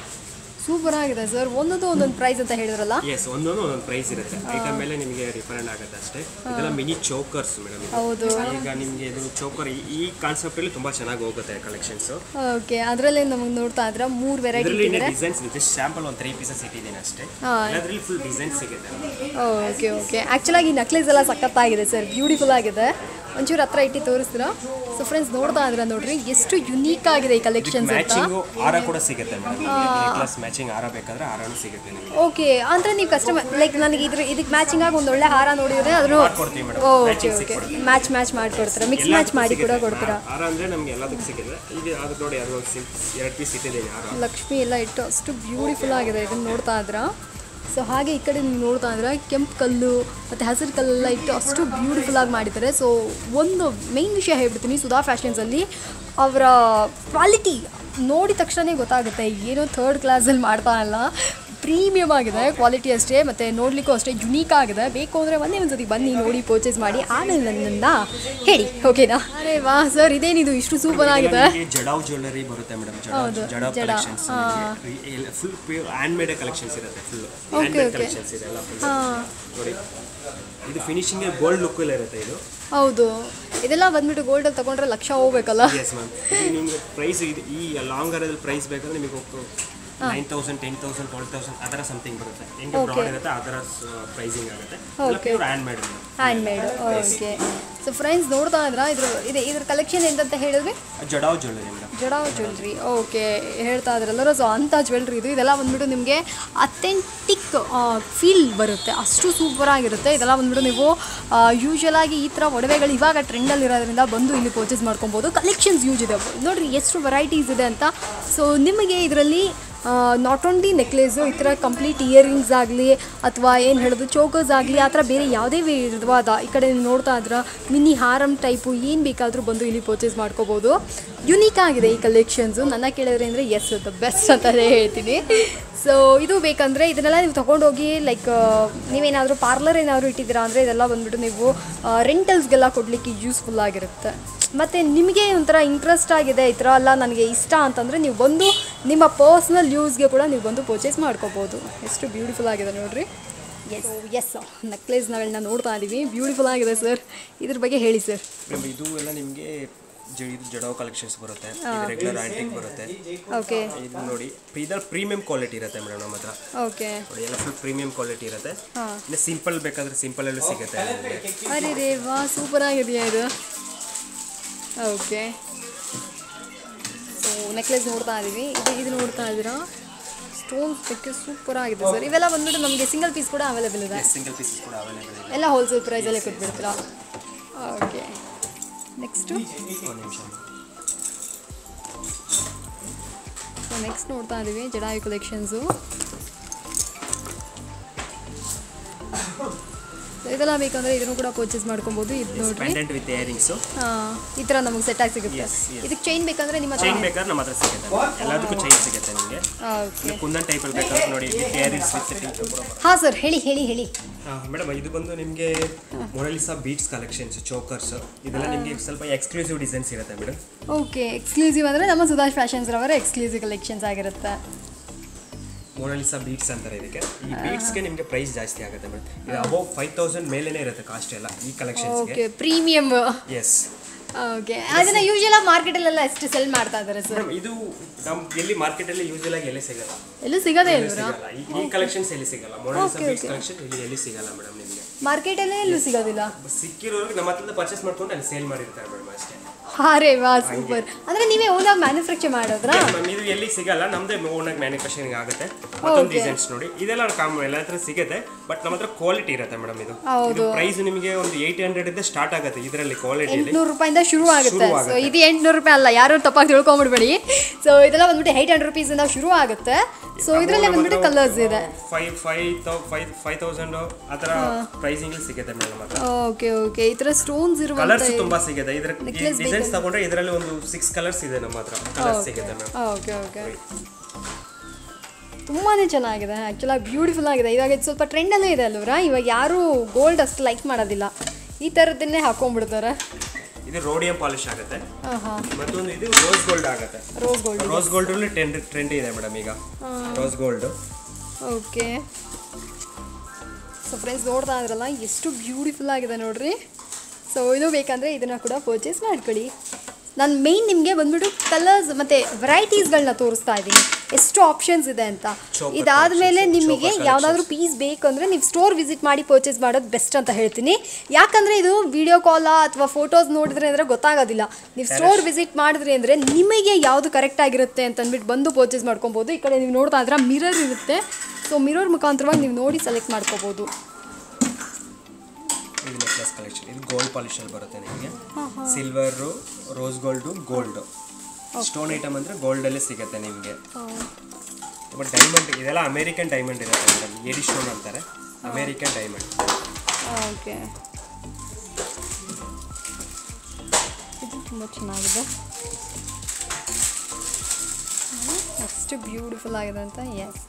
ಸೂಪರ್ ಆಗಿದೆ ಸರ್ ಒಂದೊಂದು ಒಂದೊಂದು ಪ್ರೈಸ್ ಅಂತ ಹೇಳಿದ್ರಲ್ಲ ಎಸ್ ಒಂದೊಂದು ಒಂದೊಂದು ಪ್ರೈಸ್ ಇರುತ್ತೆ ಐಟಮ್ ಮೇಲೆ ನಿಮಗೆ ಡಿಫರೆಂಟ್ ಆಗುತ್ತೆ ಅಷ್ಟೇ ಇದೆಲ್ಲ ಮಿನಿ ಚೌಕರ್ಸ್ ಮೇಡಮ್ ಹೌದು ಈಗ ನಿಮಗೆ ಇದು ಚೌಕರ್ ಈ ಕಾನ್ಸೆಪ್ಟಲ್ಲಿ ತುಂಬ ಚೆನ್ನಾಗಿ ಹೋಗುತ್ತೆ ಕಲೆಕ್ಷನ್ಸು ಓಕೆ ಅದರಲ್ಲೇ ನಮಗೆ ನೋಡ್ತಾ ಇದ್ರೆ ಮೂರು ವೆರೈಟಿ ಇದರಲ್ಲಿ ಡಿಸೈನ್ಸ್ ಇದೆ ಸ್ಯಾಂಪಲ್ ಒಂದು ತ್ರೀ ಪೀಸಸ್ ಇಟ್ಟಿದ್ದೀನಿ ಅಷ್ಟೇ ಹಾ. ಅದರಲ್ಲಿ ಫುಲ್ ಡಿಸೈನ್ ಸಿಗುತ್ತೆ ಓಕೆ ಓಕೆ ಆ್ಯಕ್ಚುಲಾಗಿ ನಕ್ಲೇಸ್ ಎಲ್ಲ ಸಖತ್ತಾಗಿದೆ ಸರ್ ಬ್ಯೂಟಿಫುಲ್ ಆಗಿದೆ ಒಂಚೂರು ಹತ್ರ ಇಟ್ಟು ತೋರಿಸ್ತೀರಾ ಸೊ ಫ್ರೆಂಡ್ಸ್ ನೋಡ್ತಾ ಇದ್ರೆ ನೋಡ್ರಿ ಎಷ್ಟು ಯುನೀಕ್ ಆಗಿದೆ ಈ ಕಲೆಕ್ಷನ್ಸ್ ಅಂತ ಮ್ಯಾಚಿಂಗು ಹಾರ ಕೂಡ ಸಿಗುತ್ತೆ ಮೇಡಮ್ ನೆಕ್ಲೆಸ್ ಮ್ಯಾಚಿಂಗ್ ಹಾರ ಬೇಕಾದ್ರೆ ಹಾರನೂ ಸಿಗುತ್ತೆ ನಿಮಗೆ ಓಕೆ ಅಂದ್ರೆ ನೀವು ಕಸ್ಟಮರ್ ಲೈಕ್ ನನಗೆ ಇದ್ರ ಇದಕ್ಕೆ ಮ್ಯಾಚಿಂಗ್ ಆಗಿ ಒಂದು ಒಳ್ಳೆ ಹಾರ ನೋಡಿದ್ರೆ ಅದನ್ನು ಮಾಡ್ಕೊಡ್ತೀವಿ madam okay okay match match ಮಾಡ್ಕೊಡ್ತೀರಾ ಮಿಕ್ಸ್ ಮ್ಯಾಚ್ ಮಾಡಿ ಕೂಡ ಕೊಡ್ತೀರಾ ಹಾರ ಅಂದರೆ ನಮಗೆ ಎಲ್ಲದಕ್ಕೂ ಸಿಗುತ್ತೆ ಈಗ ಅದು ನೋಡಿ ಅದು ಒಂದು ಸಿಲ್ ಎರಡು ಪೀಸ್ ಇಟ್ಟಿದ್ದೀನಿ ಹಾರ ಲಕ್ಷ್ಮಿ ಎಲ್ಲ ಇಟ್ಟು ಅಷ್ಟು ಬ್ಯೂಟಿಫುಲ್ ಆಗಿದೆ ಇದನ್ನು ನೋಡ್ತಾ ಇದ್ರ ಸೊ ಹಾಗೆ ಈ ಕಡೆ ನೀವು ನೋಡ್ತಾ ಇದ್ರೆ ಕೆಂಪು ಕಲ್ಲು ಮತ್ತು ಹಸಿರು ಕಲ್ಲೆಲ್ಲ ಇಟ್ಟು ಅಷ್ಟು ಬ್ಯೂಟಿಫುಲ್ ಆಗಿ ಮಾಡಿದ್ದಾರೆ ಸೊ ಒಂದು ಮೇನ್ ವಿಷಯ ಹೇಳ್ಬಿಡ್ತೀನಿ ಸುಧಾ ಫ್ಯಾಷನ್ಸಲ್ಲಿ ಅವರ ಕ್ವಾಲಿಟಿ ನೋಡಿದ ತಕ್ಷಣ ಗೊತ್ತಾಗುತ್ತೆ ಏನೋ ಥರ್ಡ್ ಕ್ಲಾಸಲ್ಲಿ ಮಾಡ್ತಾ ಇಲ್ಲ ಪ್ರೀಮಿಯಮ್ ಆಗಿದೆ ಕ್ವಾಲಿಟಿ ಅಷ್ಟೇ ಮತ್ತು ನೋಡಲಿಕ್ಕೂ ಅಷ್ಟೇ ಯುನೀಕ್ ಆಗಿದೆ ಬೇಕು ಅಂದರೆ ಒಂದೇ ಒಂದು ಸತಿ ಬನ್ನಿ ನೋಡಿ ಪರ್ಚೇಸ್ ಮಾಡಿ ಆಮೇಲೆ ನನ್ನಿಂದ ಹೇಳಿ ಓಕೆನಾ ಅರೆ ವಾ ಸರ್ ಇದೇನಿದು ಇಷ್ಟು ಸೂಪರ್ ಆಗಿದೆ ನಿಮಗೆ ಜಡಾವ್ ಜ್ಯುವೆಲ್ಲರಿ ಬರುತ್ತೆ ಮೇಡಮ್ ಜಡಾವ್ ಜಡಾವ್ ಜಡ, collections full pure hand made collections ಇರುತ್ತೆ ಫುಲ್ ಹ್ಯಾಂಡ್ ಮೇಡ್ ಕಲೆಕ್ಷನ್ಸ್ ಇದೆ ಎಲ್ಲ ಫುಲ್ ನೋಡಿ ಇದು ಫಿನಿಶಿಂಗ್ ಗೋಲ್ಡ್ ಲುಕ್ ಎಲ್ಲ ಇರುತ್ತೆ ಇದು ಹೌದು ಇದೆಲ್ಲ ಬಂದ್ಬಿಟ್ಟು ಗೋಲ್ಡಲ್ಲಿ ತಗೊಂಡ್ರೆ ಲಕ್ಷ ಹೋಗ್ಬೇಕಲ್ಲ ಎಸ್ ಮ್ಯಾಮ್ ನಿಮಗೆ ಪ್ರೈಸ್ ಇದು ಈ ಲಾಂಗ್ ಅರಲ್ಲಿ ಪ್ರೈಸ್ ಬೇಕಾದ್ರೆ ನಿಮಗೆ nine thousand ten thousand twelve thousand ಆ ಥರ ಸಮಥಿಂಗ್ ಬರುತ್ತೆ ಹೆಂಗೆ ಬ್ರಾಡ್ ಇರುತ್ತೆ ಆ ಥರ ಪ್ರೈಸಿಂಗ್ ಆಗುತ್ತೆ ಎಲ್ಲ pure hand made hand made okay so friends ನೋಡ್ತಾ ಇದ್ರ ಇದ್ರ ಇದೆ ಇದ್ರ ಕಲೆಕ್ಷನ್ ಎಂತಂತ ಹೇಳಿದ್ರಿ jadau jewellery madam jadau jewellery okay ಹೇಳ್ತಾ ಇದ್ರಲ್ಲ ಸೊ ಅಂಥ ಜ್ಯುವೆಲ್ರಿ ಇದು ಇದೆಲ್ಲ ಬಂದ್ಬಿಟ್ಟು ನಿಮಗೆ ಅಥೆಂಟಿಕ್ ಫೀಲ್ ಬರುತ್ತೆ ಅಷ್ಟು ಸೂಪರ್ ಆಗಿರುತ್ತೆ ಇದೆಲ್ಲ ಬಂದ್ಬಿಟ್ಟು ನೀವು ಯೂಶಲ್ ಆಗಿ ಈ ಥರ ಒಡವೆಗಳು ಇವಾಗ ಟ್ರೆಂಡಲ್ಲಿ ಇರೋದ್ರಿಂದ ಬಂದು ಇಲ್ಲಿ ಪರ್ಚೇಸ್ ಮಾಡ್ಕೊಬೋದು ಕಲೆಕ್ಷನ್ಸ್ ಯೂಸ್ ಇದೆ ನೋಡ್ರಿ ಎಷ್ಟು ವೆರೈಟೀಸ್ ಇದೆ ಅಂತ ಸೊ ನಿಮಗೆ ಇದರಲ್ಲಿ ನಾಟ್ ಓನ್ಲಿ ನೆಕ್ಲೇಸು ಈ ಥರ ಕಂಪ್ಲೀಟ್ ಇಯರಿಂಗ್ಸ್ ಆಗಲಿ ಅಥವಾ ಏನು ಹೇಳೋದು ಚೋಕರ್ಸ್ ಆಗಲಿ ಆ ಥರ ಬೇರೆ ಯಾವುದೇ ವಿಧವಾದ ಈ ಕಡೆ ನೀವು ನೋಡ್ತಾ ಇದ್ರೆ ಮಿನಿ ಹಾರಮ್ ಟೈಪು ಏನು ಬೇಕಾದರೂ ಬಂದು ಇಲ್ಲಿ ಪರ್ಚೇಸ್ ಮಾಡ್ಕೋಬೋದು ಯುನೀಕ್ ಆಗಿದೆ ಈ ಕಲೆಕ್ಷನ್ಸು ನನ್ನ ಕೇಳಿದ್ರೆ ಅಂದರೆ ಎಸ್ ದ ಬೆಸ್ಟ್ ಅಂತಲೇ ಹೇಳ್ತೀನಿ ಸೊ ಇದು ಬೇಕಂದರೆ ಇದನ್ನೆಲ್ಲ ನೀವು ತೊಗೊಂಡೋಗಿ ಲೈಕ್ ನೀವೇನಾದರೂ ಪಾರ್ಲರ್ ಏನಾದರೂ ಇಟ್ಟಿದ್ದೀರಾ ಅಂದರೆ ಇದೆಲ್ಲ ಬಂದ್ಬಿಟ್ಟು ನೀವು ರೆಂಟಲ್ಸ್ಗೆಲ್ಲ ಕೊಡಲಿಕ್ಕೆ ಯೂಸ್ಫುಲ್ ಆಗಿರುತ್ತೆ ಮತ್ತು ನಿಮಗೆ ಒಂಥರ ಇಂಟ್ರೆಸ್ಟ್ ಆಗಿದೆ ಈ ಥರ ಎಲ್ಲ ನನಗೆ ಇಷ್ಟ ಅಂತಂದರೆ ನೀವು ಬಂದು ನಿಮ್ಮ ಪರ್ಸ್ನಲ್ ಯೂಸ್ಗೆ ಕೂಡ ನೀವು ಬಂದು ಪರ್ಚೇಸ್ ಮಾಡ್ಕೋಬೋದು ಎಷ್ಟು ಬ್ಯೂಟಿಫುಲ್ ಆಗಿದೆ ನೋಡ್ರಿ ಎಸ್ ಎಸ್ ನೆಕ್ಲೇಸ್ ನಾವೆಲ್ಲ ನೋಡ್ತಾ ಇದ್ದೀವಿ ಬ್ಯೂಟಿಫುಲ್ ಆಗಿದೆ ಸರ್ ಇದ್ರ ಬಗ್ಗೆ ಹೇಳಿ ಸರ್ ಮೇಡಮ್ ಇದು ಎಲ್ಲ ನಿಮಗೆ ಇದು ಜಡಾವ್ ಕಲೆಕ್ಷನ್ಸ್ ಬರುತ್ತೆ ಇದು ರೆಗ್ಯುಲರ್ ಆಂಟಿಕ್ ಬರುತ್ತೆ ಓಕೆ ಇದು ನೋಡಿ ಇದ್ರಲ್ಲಿ ಪ್ರೀಮಿಯಂ ಕ್ವಾಲಿಟಿ ಇರುತ್ತೆ ಮೇಡಮ್ ನಮ್ಮ ಹತ್ರ ಓಕೆ ನೋಡಿ ಎಲ್ಲ ಫುಲ್ ಪ್ರೀಮಿಯಂ ಕ್ವಾಲಿಟಿ ಇರುತ್ತೆ ಹಾಂ ಇನ್ನು ಸಿಂಪಲ್ ಬೇಕಾದ್ರೆ ಸಿಂಪಲ್ ಅಲ್ಲೂ ಸಿಗುತ್ತೆ ನಿಮಗೆ ಅರೆ ರೇ ವಾ ಸೂಪರ್ ಆಗಿದೆಯಾ ಇದು ಓಕೆ ಸೊ ನೆಕ್ಲೆಸ್ ನೋಡ್ತಾ ಇದ್ದೀವಿ ಇದು ಇದು ನೋಡ್ತಾ ಇದ್ದೀರಾ ಸ್ಟೋನ್ಸ್ ಬಗ್ಗೆ ಸೂಪರ್ ಆಗಿದೆ ಸರ್ ಇವೆಲ್ಲ ಬಂದ್ಬಿಟ್ಟು ನಮಗೆ ಸಿಂಗಲ್ ಪೀಸ್ ಕೂಡ ಅವೈಲೇಬಲ್ ಇದೆ ಸಿಂಗಲ್ ಪೀಸಸ್ ಕೂಡ ಅವೈಲೇಬಲ್ ಇದೆ ಎಲ್ಲ ಹೋಲ್ಸೇಲ್ ಪ್ರೈಸಲ್ಲೇ ಕೊಟ್ಬಿಡ್ತೀರಾ ಓಕೆ ನೆಕ್ಸ್ಟು ಒಂದು ನಿಮಿಷ ಸೊ ನೆಕ್ಸ್ಟ್ ನೋಡ್ತಾ ಇದ್ದೀವಿ ಜಡಾಯು ಕಲೆಕ್ಷನ್ಸು ಇದೆಲ್ಲ ಬೇಕಂದ್ರೆ ಇದನ್ನು ಕೂಡ ಪರ್ಚೇಸ್ ಮಾಡ್ಕೊಬೋದು ಇದು ನೋಡ್ರಿ ಪೆಂಡೆಂಟ್ ವಿತ್ ಇಯರಿಂಗ್ಸು ಹಾಂ ಈ ಥರ ನಮಗೆ ಸೆಟ್ ಆಗಿ ಸಿಗುತ್ತೆ Yes, yes. ಇದಕ್ಕೆ ಚೈನ್ ಬೇಕಂದ್ರೆ ನಿಮ್ಮ ಹತ್ರ ಚೈನ್ ಬೇಕಾದ್ರೆ ನಮ್ಮ ಹತ್ರ ಸಿಗುತ್ತೆ ಎಲ್ಲದಕ್ಕೂ ಚೈನ್ ಸಿಗುತ್ತೆ ನಿಮಗೆ ಓಕೆ ಕುಂದನ್ ಟೈಪಲ್ಲಿ ಬೇಕಾದ್ರೆ ನೋಡಿ ವಿತ್ ಇಯರಿಂಗ್ಸ್ ವಿತ್ ಟಿಂಕ್ ಕೂಡ ಹಾಂ ಸರ್ ಹೇಳಿ ಹೇಳಿ ಹೇಳಿ ಮೇಡಮ್ ಇದು ಬಂದು ನಿಮಗೆ ಮೊನಾಲಿಸಾ ಬೀಟ್ಸ್ ಕಲೆಕ್ಷನ್ಸ್ ಚೋಕರ್ಸ್ ಇದೆಲ್ಲ ನಿಮಗೆ ಸ್ವಲ್ಪ ಎಕ್ಸ್ಕ್ಲೂಸಿವ್ ಡಿಸೈನ್ಸ್ ಇರುತ್ತೆ ಮೇಡಮ್ ಓಕೆ ಎಕ್ಸ್ಕ್ಲೂಸಿವ್ ಅಂದರೆ ನಮ್ಮ ಸುಧಾಶ್ ಫ್ಯಾಷನ್ಸ್ ರವರ ಎಕ್ಸ್ಕ್ಲೂಸಿವ್ ಕಲೆಕ್ಷನ್ಸ್ ಆಗಿರುತ್ತೆ ಮೊನಾಲಿಸಾ ಬೀಟ್ಸ್ ಅಂತಾರೆ ಇದಕ್ಕೆ ಈ ಬೀಟ್ಸ್ಗೆ ನಿಮಗೆ ಪ್ರೈಸ್ ಜಾಸ್ತಿ ಆಗುತ್ತೆ ಮೇಡಮ್ ಇದು ಅಬೌವ್ ಫೈವ್ ತೌಸಂಡ್ ಮೇಲೇನೆ ಇರುತ್ತೆ ಕಾಸ್ಟ್ ಎಲ್ಲ ಈ ಕಲೆಕ್ಷನ್ಸ್ಗೆ ಓಕೆ ಪ್ರೀಮಿಯಮ್ ಎಸ್ ಓಕೆ ಅದನ್ನ ಯೂಶಲ್ ಆಗಿ ಮಾರ್ಕೆಟಲ್ಲೆಲ್ಲ ಎಷ್ಟು ಸೆಲ್ ಮಾಡ್ತಾ ಇದ್ದಾರೆ ಸರ್ ಮೇಡಮ್ ಇದು ನಮ್ ಎಲ್ಲಿ ಮಾರ್ಕೆಟಲ್ಲಿ ಯೂಶಲ್ ಆಗಿ ಎಲ್ಲಿ ಸಿಗಲ್ಲ ಎಲ್ಲೂ ಸಿಗೋದೇ ಎಲ್ಲಿ ಇಲ್ವಾ ಸಿಗಲ್ಲ ಈ- ಈ ಕಲೆಕ್ಷನ್ಸ್ ಎಲ್ಲಿ ಸಿಗಲ್ಲ ಮೊನಾಲಿಸಾ ಬೀಟ್ಸ್ ಕಲೆಕ್ಷನ್ ಇಲ್ಲಿ ಎಲ್ಲಿ ಸಿಗಲ್ಲ ಮೇಡಮ್ ನಿಮಗೆ ಮಾರ್ಕೆಟಲ್ಲೇ ಎಲ್ಲೂ ಸಿಗೋದಿಲ್ಲ ಸಿಕ್ಕಿರೋರಿಗೆ ನಮ್ಮ ಹತ್ರ ಪರ್ಚೇಸ್ ಮಾಡ್ಕೊಂಡು ಅಲ್ಲಿ ಸೇಲ್ ಮಾಡಿರ್ತಾರೆ ಮೇಡಮ್ ಅಷ್ಟೇ ಹಾ ರೇ ವಾ ಸೂಪರ್ ಅಂದ್ರೆ ನೀವೇ ಓನಾಗಿ ಮ್ಯಾನುಫ್ಯಾಕ್ಚರ್ ಮಾಡೋದ್ರಾ ಮ್ಯಾಮ್ ಇದು ಎಲ್ಲಿ ಸಿಗಲ್ಲ ನಮ್ದೇ ಓನಾಗಿ ಮ್ಯಾನುಫ್ಯಾಕ್ಚರಿಂಗ್ ಆಗುತ್ತೆ ಮತ್ತೊಂದು ಡಿಸೈನ್ಸ್ ನೋಡಿ ಇದೆಲ್ಲ ಕಾಮ್ ಎಲ್ಲ ಹತ್ರ ಸಿಗುತ್ತೆ ಬಟ್ ನಮ್ಮ ಹತ್ರ ಕ್ವಾಲಿಟಿ ಇರುತ್ತೆ ಮೇಡಮ್ ಇದು ಇದು ಪ್ರೈಸ್ ನಿಮಗೆ ಒಂದು ಏಯ್ಟ್ ಹಂಡ್ರೆಡ್ ಇಂದ ಸ್ಟಾರ್ಟ್ ಆಗುತ್ತೆ ಇದರಲ್ಲಿ ಕ್ವಾಲಿಟಿಯಲ್ಲಿ ಎಂಟ್ನೂರು ರೂಪಾಯಿಂದ ಶುರು ಆಗುತ್ತೆ ಶುರು ಸೊ ಇದು ಎಂಟ್ನೂರು ರೂಪಾಯಿ ಅಲ್ಲ ಯಾರು ತಪ್ಪಾಗಿ ತಿಳ್ಕೊಂಬಿಡ್ಬೇಡಿ ಸೊ ಇದೆಲ್ಲ ಬಂದ್ಬಿಟ್ಟು ಏಯ್ಟ್ ಹಂಡ್ರೆಡ್ ರುಪೀಸಿಂದ ಶುರು ಆಗುತ್ತೆ ಸೊ ಇದರಲ್ಲೇ ಬಂದ್ಬಿಟ್ಟು ಕಲರ್ಸ್ ಇದೆ ಫೈವ್ ಫೈವ್ ತೌ ಫೈವ್ ಫೈವ್ ತೌಸಂಡ್ ಆ ಥರ ಪ್ರೈಸಿಂಗ್ ಸಿಗುತ್ತೆ ಮೇಡಮ್ ನಮ್ಮ ಹತ್ರ ಓಕೆ ಓಕೆ ಈ ಥರ ಸ್ಟೋನ್ಸ್ ಇರುವಂತ ಕಲರ್ಸ್ ತುಂಬಾ ಸಿಗುತ್ತೆ ಇದ್ರ ಡಿಸೈನ್ಸ್ ತಗೊಂಡ್ರೆ ಇದರಲ್ಲಿ ಒಂದು ಸಿಕ್ಸ್ ಕಲರ್ಸ್ ಇದೆ ನಮ್ಮ ಹತ್ರ ಕಲರ್ಸ್ ಸಿಗುತ್ತೆ ಮ್ಯಾಮ್ ಓಕೆ ಓಕೆ ತುಂಬಾ ಚೆನ್ನಾಗಿದೆ ಆ್ಯಕ್ಚುಲಾಗಿ ಬ್ಯೂಟಿಫುಲ್ ಆಗಿದೆ ಇವಾಗ ಇದು ಸ್ವಲ್ಪ ಟ್ರೆಂಡಲ್ಲೂ ಇದೆ ಅಲ್ವರಾ ಇವಾಗ ಯಾರೂ ಗೋಲ್ಡ್ ಅಷ್ಟು ಲೈಕ್ ಮಾಡೋದಿಲ್ಲ ಈ ಥರದ್ದನ್ನೇ ಹಾಕೊಂಡ್ಬಿಡ್ತಾರೆ ಇದು ರೋಡಿಯಂ ಪಾಲಿಶ್ ಆಗುತ್ತೆ ಹಾಂ ಹಾಂ ಮತ್ತೊಂದು ಇದು ರೋಸ್ ಗೋಲ್ಡ್ ಆಗುತ್ತೆ ರೋಸ್ ಗೋಲ್ಡ್ ರೋಸ್ ಗೋಲ್ಡ್ ಅಲ್ಲಿ ಟ್ರೆಂಡ್ ಟ್ರೆಂಡ್ ಇದೆ ಮೇಡಮ್ ಈಗ rose gold okay so friends ನೋಡ್ತಾ ಇದ್ರಲ್ಲ ಎಷ್ಟು ಬ್ಯೂಟಿಫುಲ್ ಆಗಿದೆ ನೋಡ್ರಿ ಸೊ ಇದು ಬೇಕಂದರೆ ಇದನ್ನು ಕೂಡ ಪರ್ಚೇಸ್ ಮಾಡ್ಕೊಳ್ಳಿ ನಾನು ಮೇಯ್ನ್ ನಿಮಗೆ ಬಂದ್ಬಿಟ್ಟು ಕಲರ್ಸ್ ಮತ್ತು ವೆರೈಟೀಸ್ಗಳನ್ನ ತೋರಿಸ್ತಾ ಇದ್ದೀನಿ ಎಷ್ಟು ಆಪ್ಷನ್ಸ್ ಇದೆ ಅಂತ Choker ಇದಾದಮೇಲೆ collections, ನಿಮಗೆ choker ಯಾವುದಾದ್ರೂ ಪೀಸ್ ಬೇಕಂದರೆ ನೀವು ಸ್ಟೋರ್ ವಿಸಿಟ್ ಮಾಡಿ ಪರ್ಚೇಸ್ ಮಾಡೋದು ಬೆಸ್ಟ್ ಅಂತ ಹೇಳ್ತೀನಿ ಯಾಕಂದರೆ ಇದು ವಿಡಿಯೋ ಕಾಲಾ ಅಥವಾ ಫೋಟೋಸ್ ನೋಡಿದ್ರೆ ಅಂದರೆ ಗೊತ್ತಾಗೋದಿಲ್ಲ ನೀವು ಸ್ಟೋರ್ ವಿಸಿಟ್ ಮಾಡಿದ್ರಿ ಅಂದರೆ ನಿಮಗೆ ಯಾವುದು ಕರೆಕ್ಟ್ ಆಗಿರುತ್ತೆ ಅಂತ ಅಂದ್ಬಿಟ್ಟು ಬಂದು ಪರ್ಚೇಸ್ ಮಾಡ್ಕೊಬೋದು ಈ ಕಡೆ ನೀವು ನೋಡ್ತಾ ಇದ್ರೆ ಮಿರರ್ ಇರುತ್ತೆ ಸೊ ಮಿರರ್ ಮುಖಾಂತರವಾಗಿ ನೀವು ನೋಡಿ ಸೆಲೆಕ್ಟ್ ಮಾಡ್ಕೋಬೋದು ಇದು ನೆಕ್ಲೆಸ್ ಕಲೆಕ್ಷನ್ ಇದು ಗೋಲ್ಡ್ ಪಾಲಿಶ್ ಅಲ್ಲಿ ಬರುತ್ತೆ ನಿಮಗೆ silver rose gold gold stone item ಅಂದ್ರೆ ಗೋಲ್ಡ್ ಅಲ್ಲಿ ಸಿಗುತ್ತೆ ನಿಮಗೆ ಬಟ್ ಡೈಮಂಡ್ ಇದೆಲ್ಲ ಅಮೇರಿಕನ್ ಡೈಮಂಡ್ ಇರುತ್ತೆ ಮೇಡಮ್ ಏಡಿ ಸ್ಟೋನ್ ಅಂತಾರೆ ಅಮೇರಿಕನ್ ಡೈಮಂಡ್ ಓಕೆ ಇದು ತುಂಬ ಚೆನ್ನಾಗಿದೆ ಹ್ಮ್, ಎಷ್ಟು ಬ್ಯೂಟಿಫುಲ್ ಆಗಿದೆ ಅಂತ ಎಸ್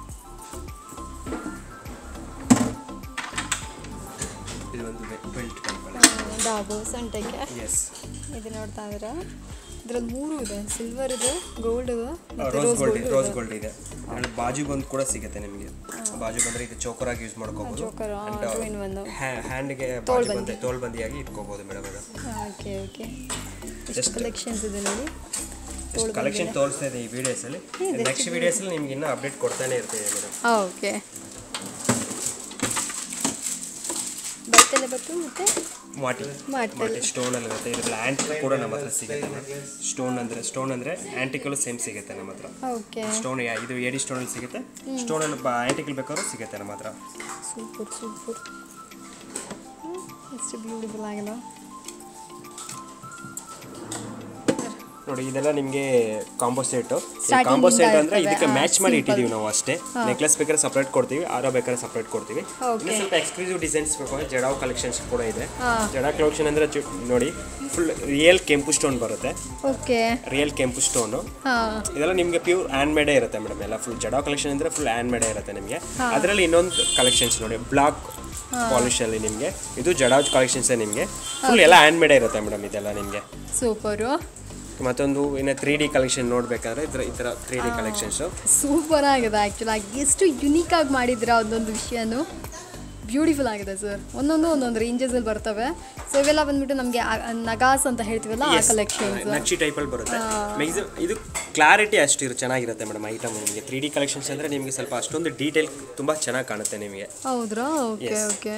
ಇದು ಒಂದು ಬೆಲ್ಟ್ ಟೈಪ್ ಡಾಬು ಸೊಂಟಕ್ಕೆ ಎಸ್ ಇದು ನೋಡ್ತಾ ಇದ್ದೀರಾ ಇದ್ರಲ್ಲಿ ಮೂರು ಇದೆ ಸಿಲ್ವರ್ ಇದೆ ಗೋಲ್ಡ್ ಇದೆ ಮತ್ತೆ rose rose gold gold rose gold ಇದೆ ಆಮೇಲೆ ಬಾಜು ಬಂದ್ ಕೂಡ ಸಿಗುತ್ತೆ ನಿಮಗೆ ಬಾಜು ಬಂದ್ರೆ ಇದು ಚೋಕರ್ ಆಗಿ ಯೂಸ್ ಮಾಡ್ಕೋಬಹುದು ಚೋಕರ್ ಟೂ ಇನ್ ಒನ್ ಹ್ಯಾಂಡ್ಗೆ ಬಾಜು ಬಂದೆ ತೋಲ್ ಬಂದಿಯಾಗಿ ಇಟ್ಕೋಬಹುದು ಮೇಡಮ್ ಅದು ಓಕೆ ಓಕೆ ಎಷ್ಟು ಕಲೆಕ್ಷನ್ಸ್ ಇದೆ ನೋಡಿ ಕಲೆಕ್ಷನ್ ತೋರಿಸ್ತಾ ಇದೆ ಈ ವಿಡಿಯೋಸ್ ಅಲ್ಲಿ ನೆಕ್ಸ್ಟ್ ವಿಡಿಯೋಸ್ ಅಲ್ಲಿ ನಿಮ್ಗೆ ಇನ್ನೂ ಅಪ್ಡೇಟ್ ಕೊಡ್ತಾನೆ ಇರ್ತೀವಿ ಮೇಡಮ್ ಓಕೆ ಬೈತಲೆ ಬತ್ತು ಮತ್ತೆ ಮಾಟಿ ಮಾಟಲ್ ಮಾಟಿ ಸ್ಟೋನ್ ಅಲ್ಲಿ ಇರುತ್ತೆ ಇದ್ರಲ್ಲಿ ಆಂಟಿಕ್ ಕೂಡ ನಮ್ಮ ಹತ್ರ ಸಿಗುತ್ತೆ ಸ್ಟೋನ್ ಅಂದ್ರೆ ಸ್ಟೋನ್ ಅಂದ್ರೆ ಆಂಟಿಕಲ್ ಸೇಮ್ ಸಿಗುತ್ತೆ ನಮ್ಮ ಹತ್ರ ಓಕೆ ಸ್ಟೋನ್ ಇದು ಏಡಿ ಸ್ಟೋನ್ ಅಲ್ಲಿ ಸಿಗುತ್ತೆ ಸ್ಟೋನ್ ಅಲ್ಲಿ ಆಂಟಿಕಲ್ ಬೇಕಾದ್ರೂ ಸಿಗುತ್ತೆ ನಮ್ಮ ಹತ್ರ ಸೂಪರ್ ಸೂಪರ್ ಎಷ್ಟು ಬ್ಯೂಟಿಫುಲ್ ಆಗಿದೆ ನೋಡಿ ಇದೆಲ್ಲ ನಿಮಗೆ ಕಾಂಬೋ ಸೆಟ್ Starting ಕಾಂಬೋ ಇಂದ ಸೆಟ್ ಅಂದ್ರೆ ಇರ್ತವೆ. ಇದಕ್ಕೆ ಹಾ, ಮ್ಯಾಚ್ ಮಾಡಿ simple. ಇಟ್ಟಿದ್ದೀವಿ ನಾವು ಅಷ್ಟೇ ನೆಕ್ಲೆಸ್ ಬೇಕಾದ್ರೆ ಸಪ್ರೇಟ್ ಕೊಡ್ತೀವಿ ಆರೋ ಬೇಕಾದ್ರೆ ಸಪ್ರೇಟ್ ಕೊಡ್ತೀವಿ Okay. ಇನ್ನು ಸ್ವಲ್ಪ ಎಕ್ಸ್ಕ್ಲೂಸಿವ್ ಡಿಸೈನ್ಸ್ ಬೇಕು ಜಡಾವ್ ಕಲೆಕ್ಷನ್ಸ್ ಕೂಡ ಇದೆ ಹಾ. ಜಡಾ ಕಲೆಕ್ಷನ್ ಅಂದ್ರೆ ಚು- ನೋಡಿ ಫುಲ್ ರಿಯಲ್ ಕೆಂಪು ಸ್ಟೋನ್ ಬರುತ್ತೆ ಓಕೆ ರಿಯಲ್ ಕೆಂಪು ಸ್ಟೋನು ಹಾಂ ಇದೆಲ್ಲ ನಿಮಗೆ ಪ್ಯೂರ್ ಹ್ಯಾಂಡ್ ಮೇಡೇ ಇರುತ್ತೆ ಮೇಡಮ್ ಎಲ್ಲ ಫುಲ್ ಜಡಾ ಕಲೆಕ್ಷನ್ ಅಂದ್ರೆ ಫುಲ್ ಹ್ಯಾಂಡ್ ಮೇಡೇ ಇರುತ್ತೆ ನಿಮಗೆ ಅದರಲ್ಲಿ ಇನ್ನೊಂದು ಕಲೆಕ್ಷನ್ಸ್ ನೋಡಿ ಬ್ಲಾಕ್ ಪಾಲಿಶ್ ಅಲ್ಲಿ ನಿಮಗೆ ಇದು ಜಡಾವ್ ಕಲೆಕ್ಷನ್ಸ್ ನಿಮಗೆ ಫುಲ್ ಎಲ್ಲ ಹ್ಯಾಂಡ್ ಮೇಡೇ ಇರುತ್ತೆ ಮೇಡಮ್ ಇದೆಲ್ಲ ನಿಮಗೆ ಸೂಪರು ಮತ್ತೊಂದು ಇನ್ನು ತ್ರೀ ಡಿ ಕಲೆಕ್ಷನ್ ನೋಡ್ಬೇಕಾದ್ರೆ ಇದ್ರ ಈ ಥರ ತ್ರೀ ಡಿ ಕಲೆಕ್ಷನ್ಸು ಸೂಪರ್ ಆಗಿದೆ ಆ್ಯಕ್ಚುಲಾಗಿ ಎಷ್ಟು ಯುನೀಕ್ ಆಗಿ ಮಾಡಿದ್ದೀರಾ ಒಂದೊಂದು ವಿಷಯನೂ ಬ್ಯೂಟಿಫುಲ್ ಆಗಿದೆ ಸರ್ ಒಂದೊಂದು ಒಂದೊಂದು ರೇಂಜಸಲ್ಲಿ ಬರ್ತವೆ ಸೊ ಇವೆಲ್ಲ ಬಂದ್ಬಿಟ್ಟು ನಮಗೆ ನಗಾಸ್ ಅಂತ ಹೇಳ್ತೀವಲ್ಲ ಆ ಕಲೆಕ್ಷನ್ಸ್ ನಕ್ಷಿ ಟೈಪಲ್ಲಿ ಬರುತ್ತೆ ಮ್ಯಾಕ್ಸಿಮಮ್ ಇದು ಕ್ಲಾರಿಟಿ ಅಷ್ಟು ಇರು ಚೆನ್ನಾಗಿರುತ್ತೆ ಮೇಡಮ್ ಐಟಮ್ ನಿಮಗೆ ತ್ರೀ ಡಿ ಕಲೆಕ್ಷನ್ಸ್ ಅಂದರೆ ನಿಮಗೆ ಸ್ವಲ್ಪ ಅಷ್ಟೊಂದು ಡೀಟೇಲ್ ತುಂಬ ಚೆನ್ನಾಗಿ ಕಾಣುತ್ತೆ ನಿಮಗೆ ಹೌದ್ರಾ ಓಕೆ ಓಕೆ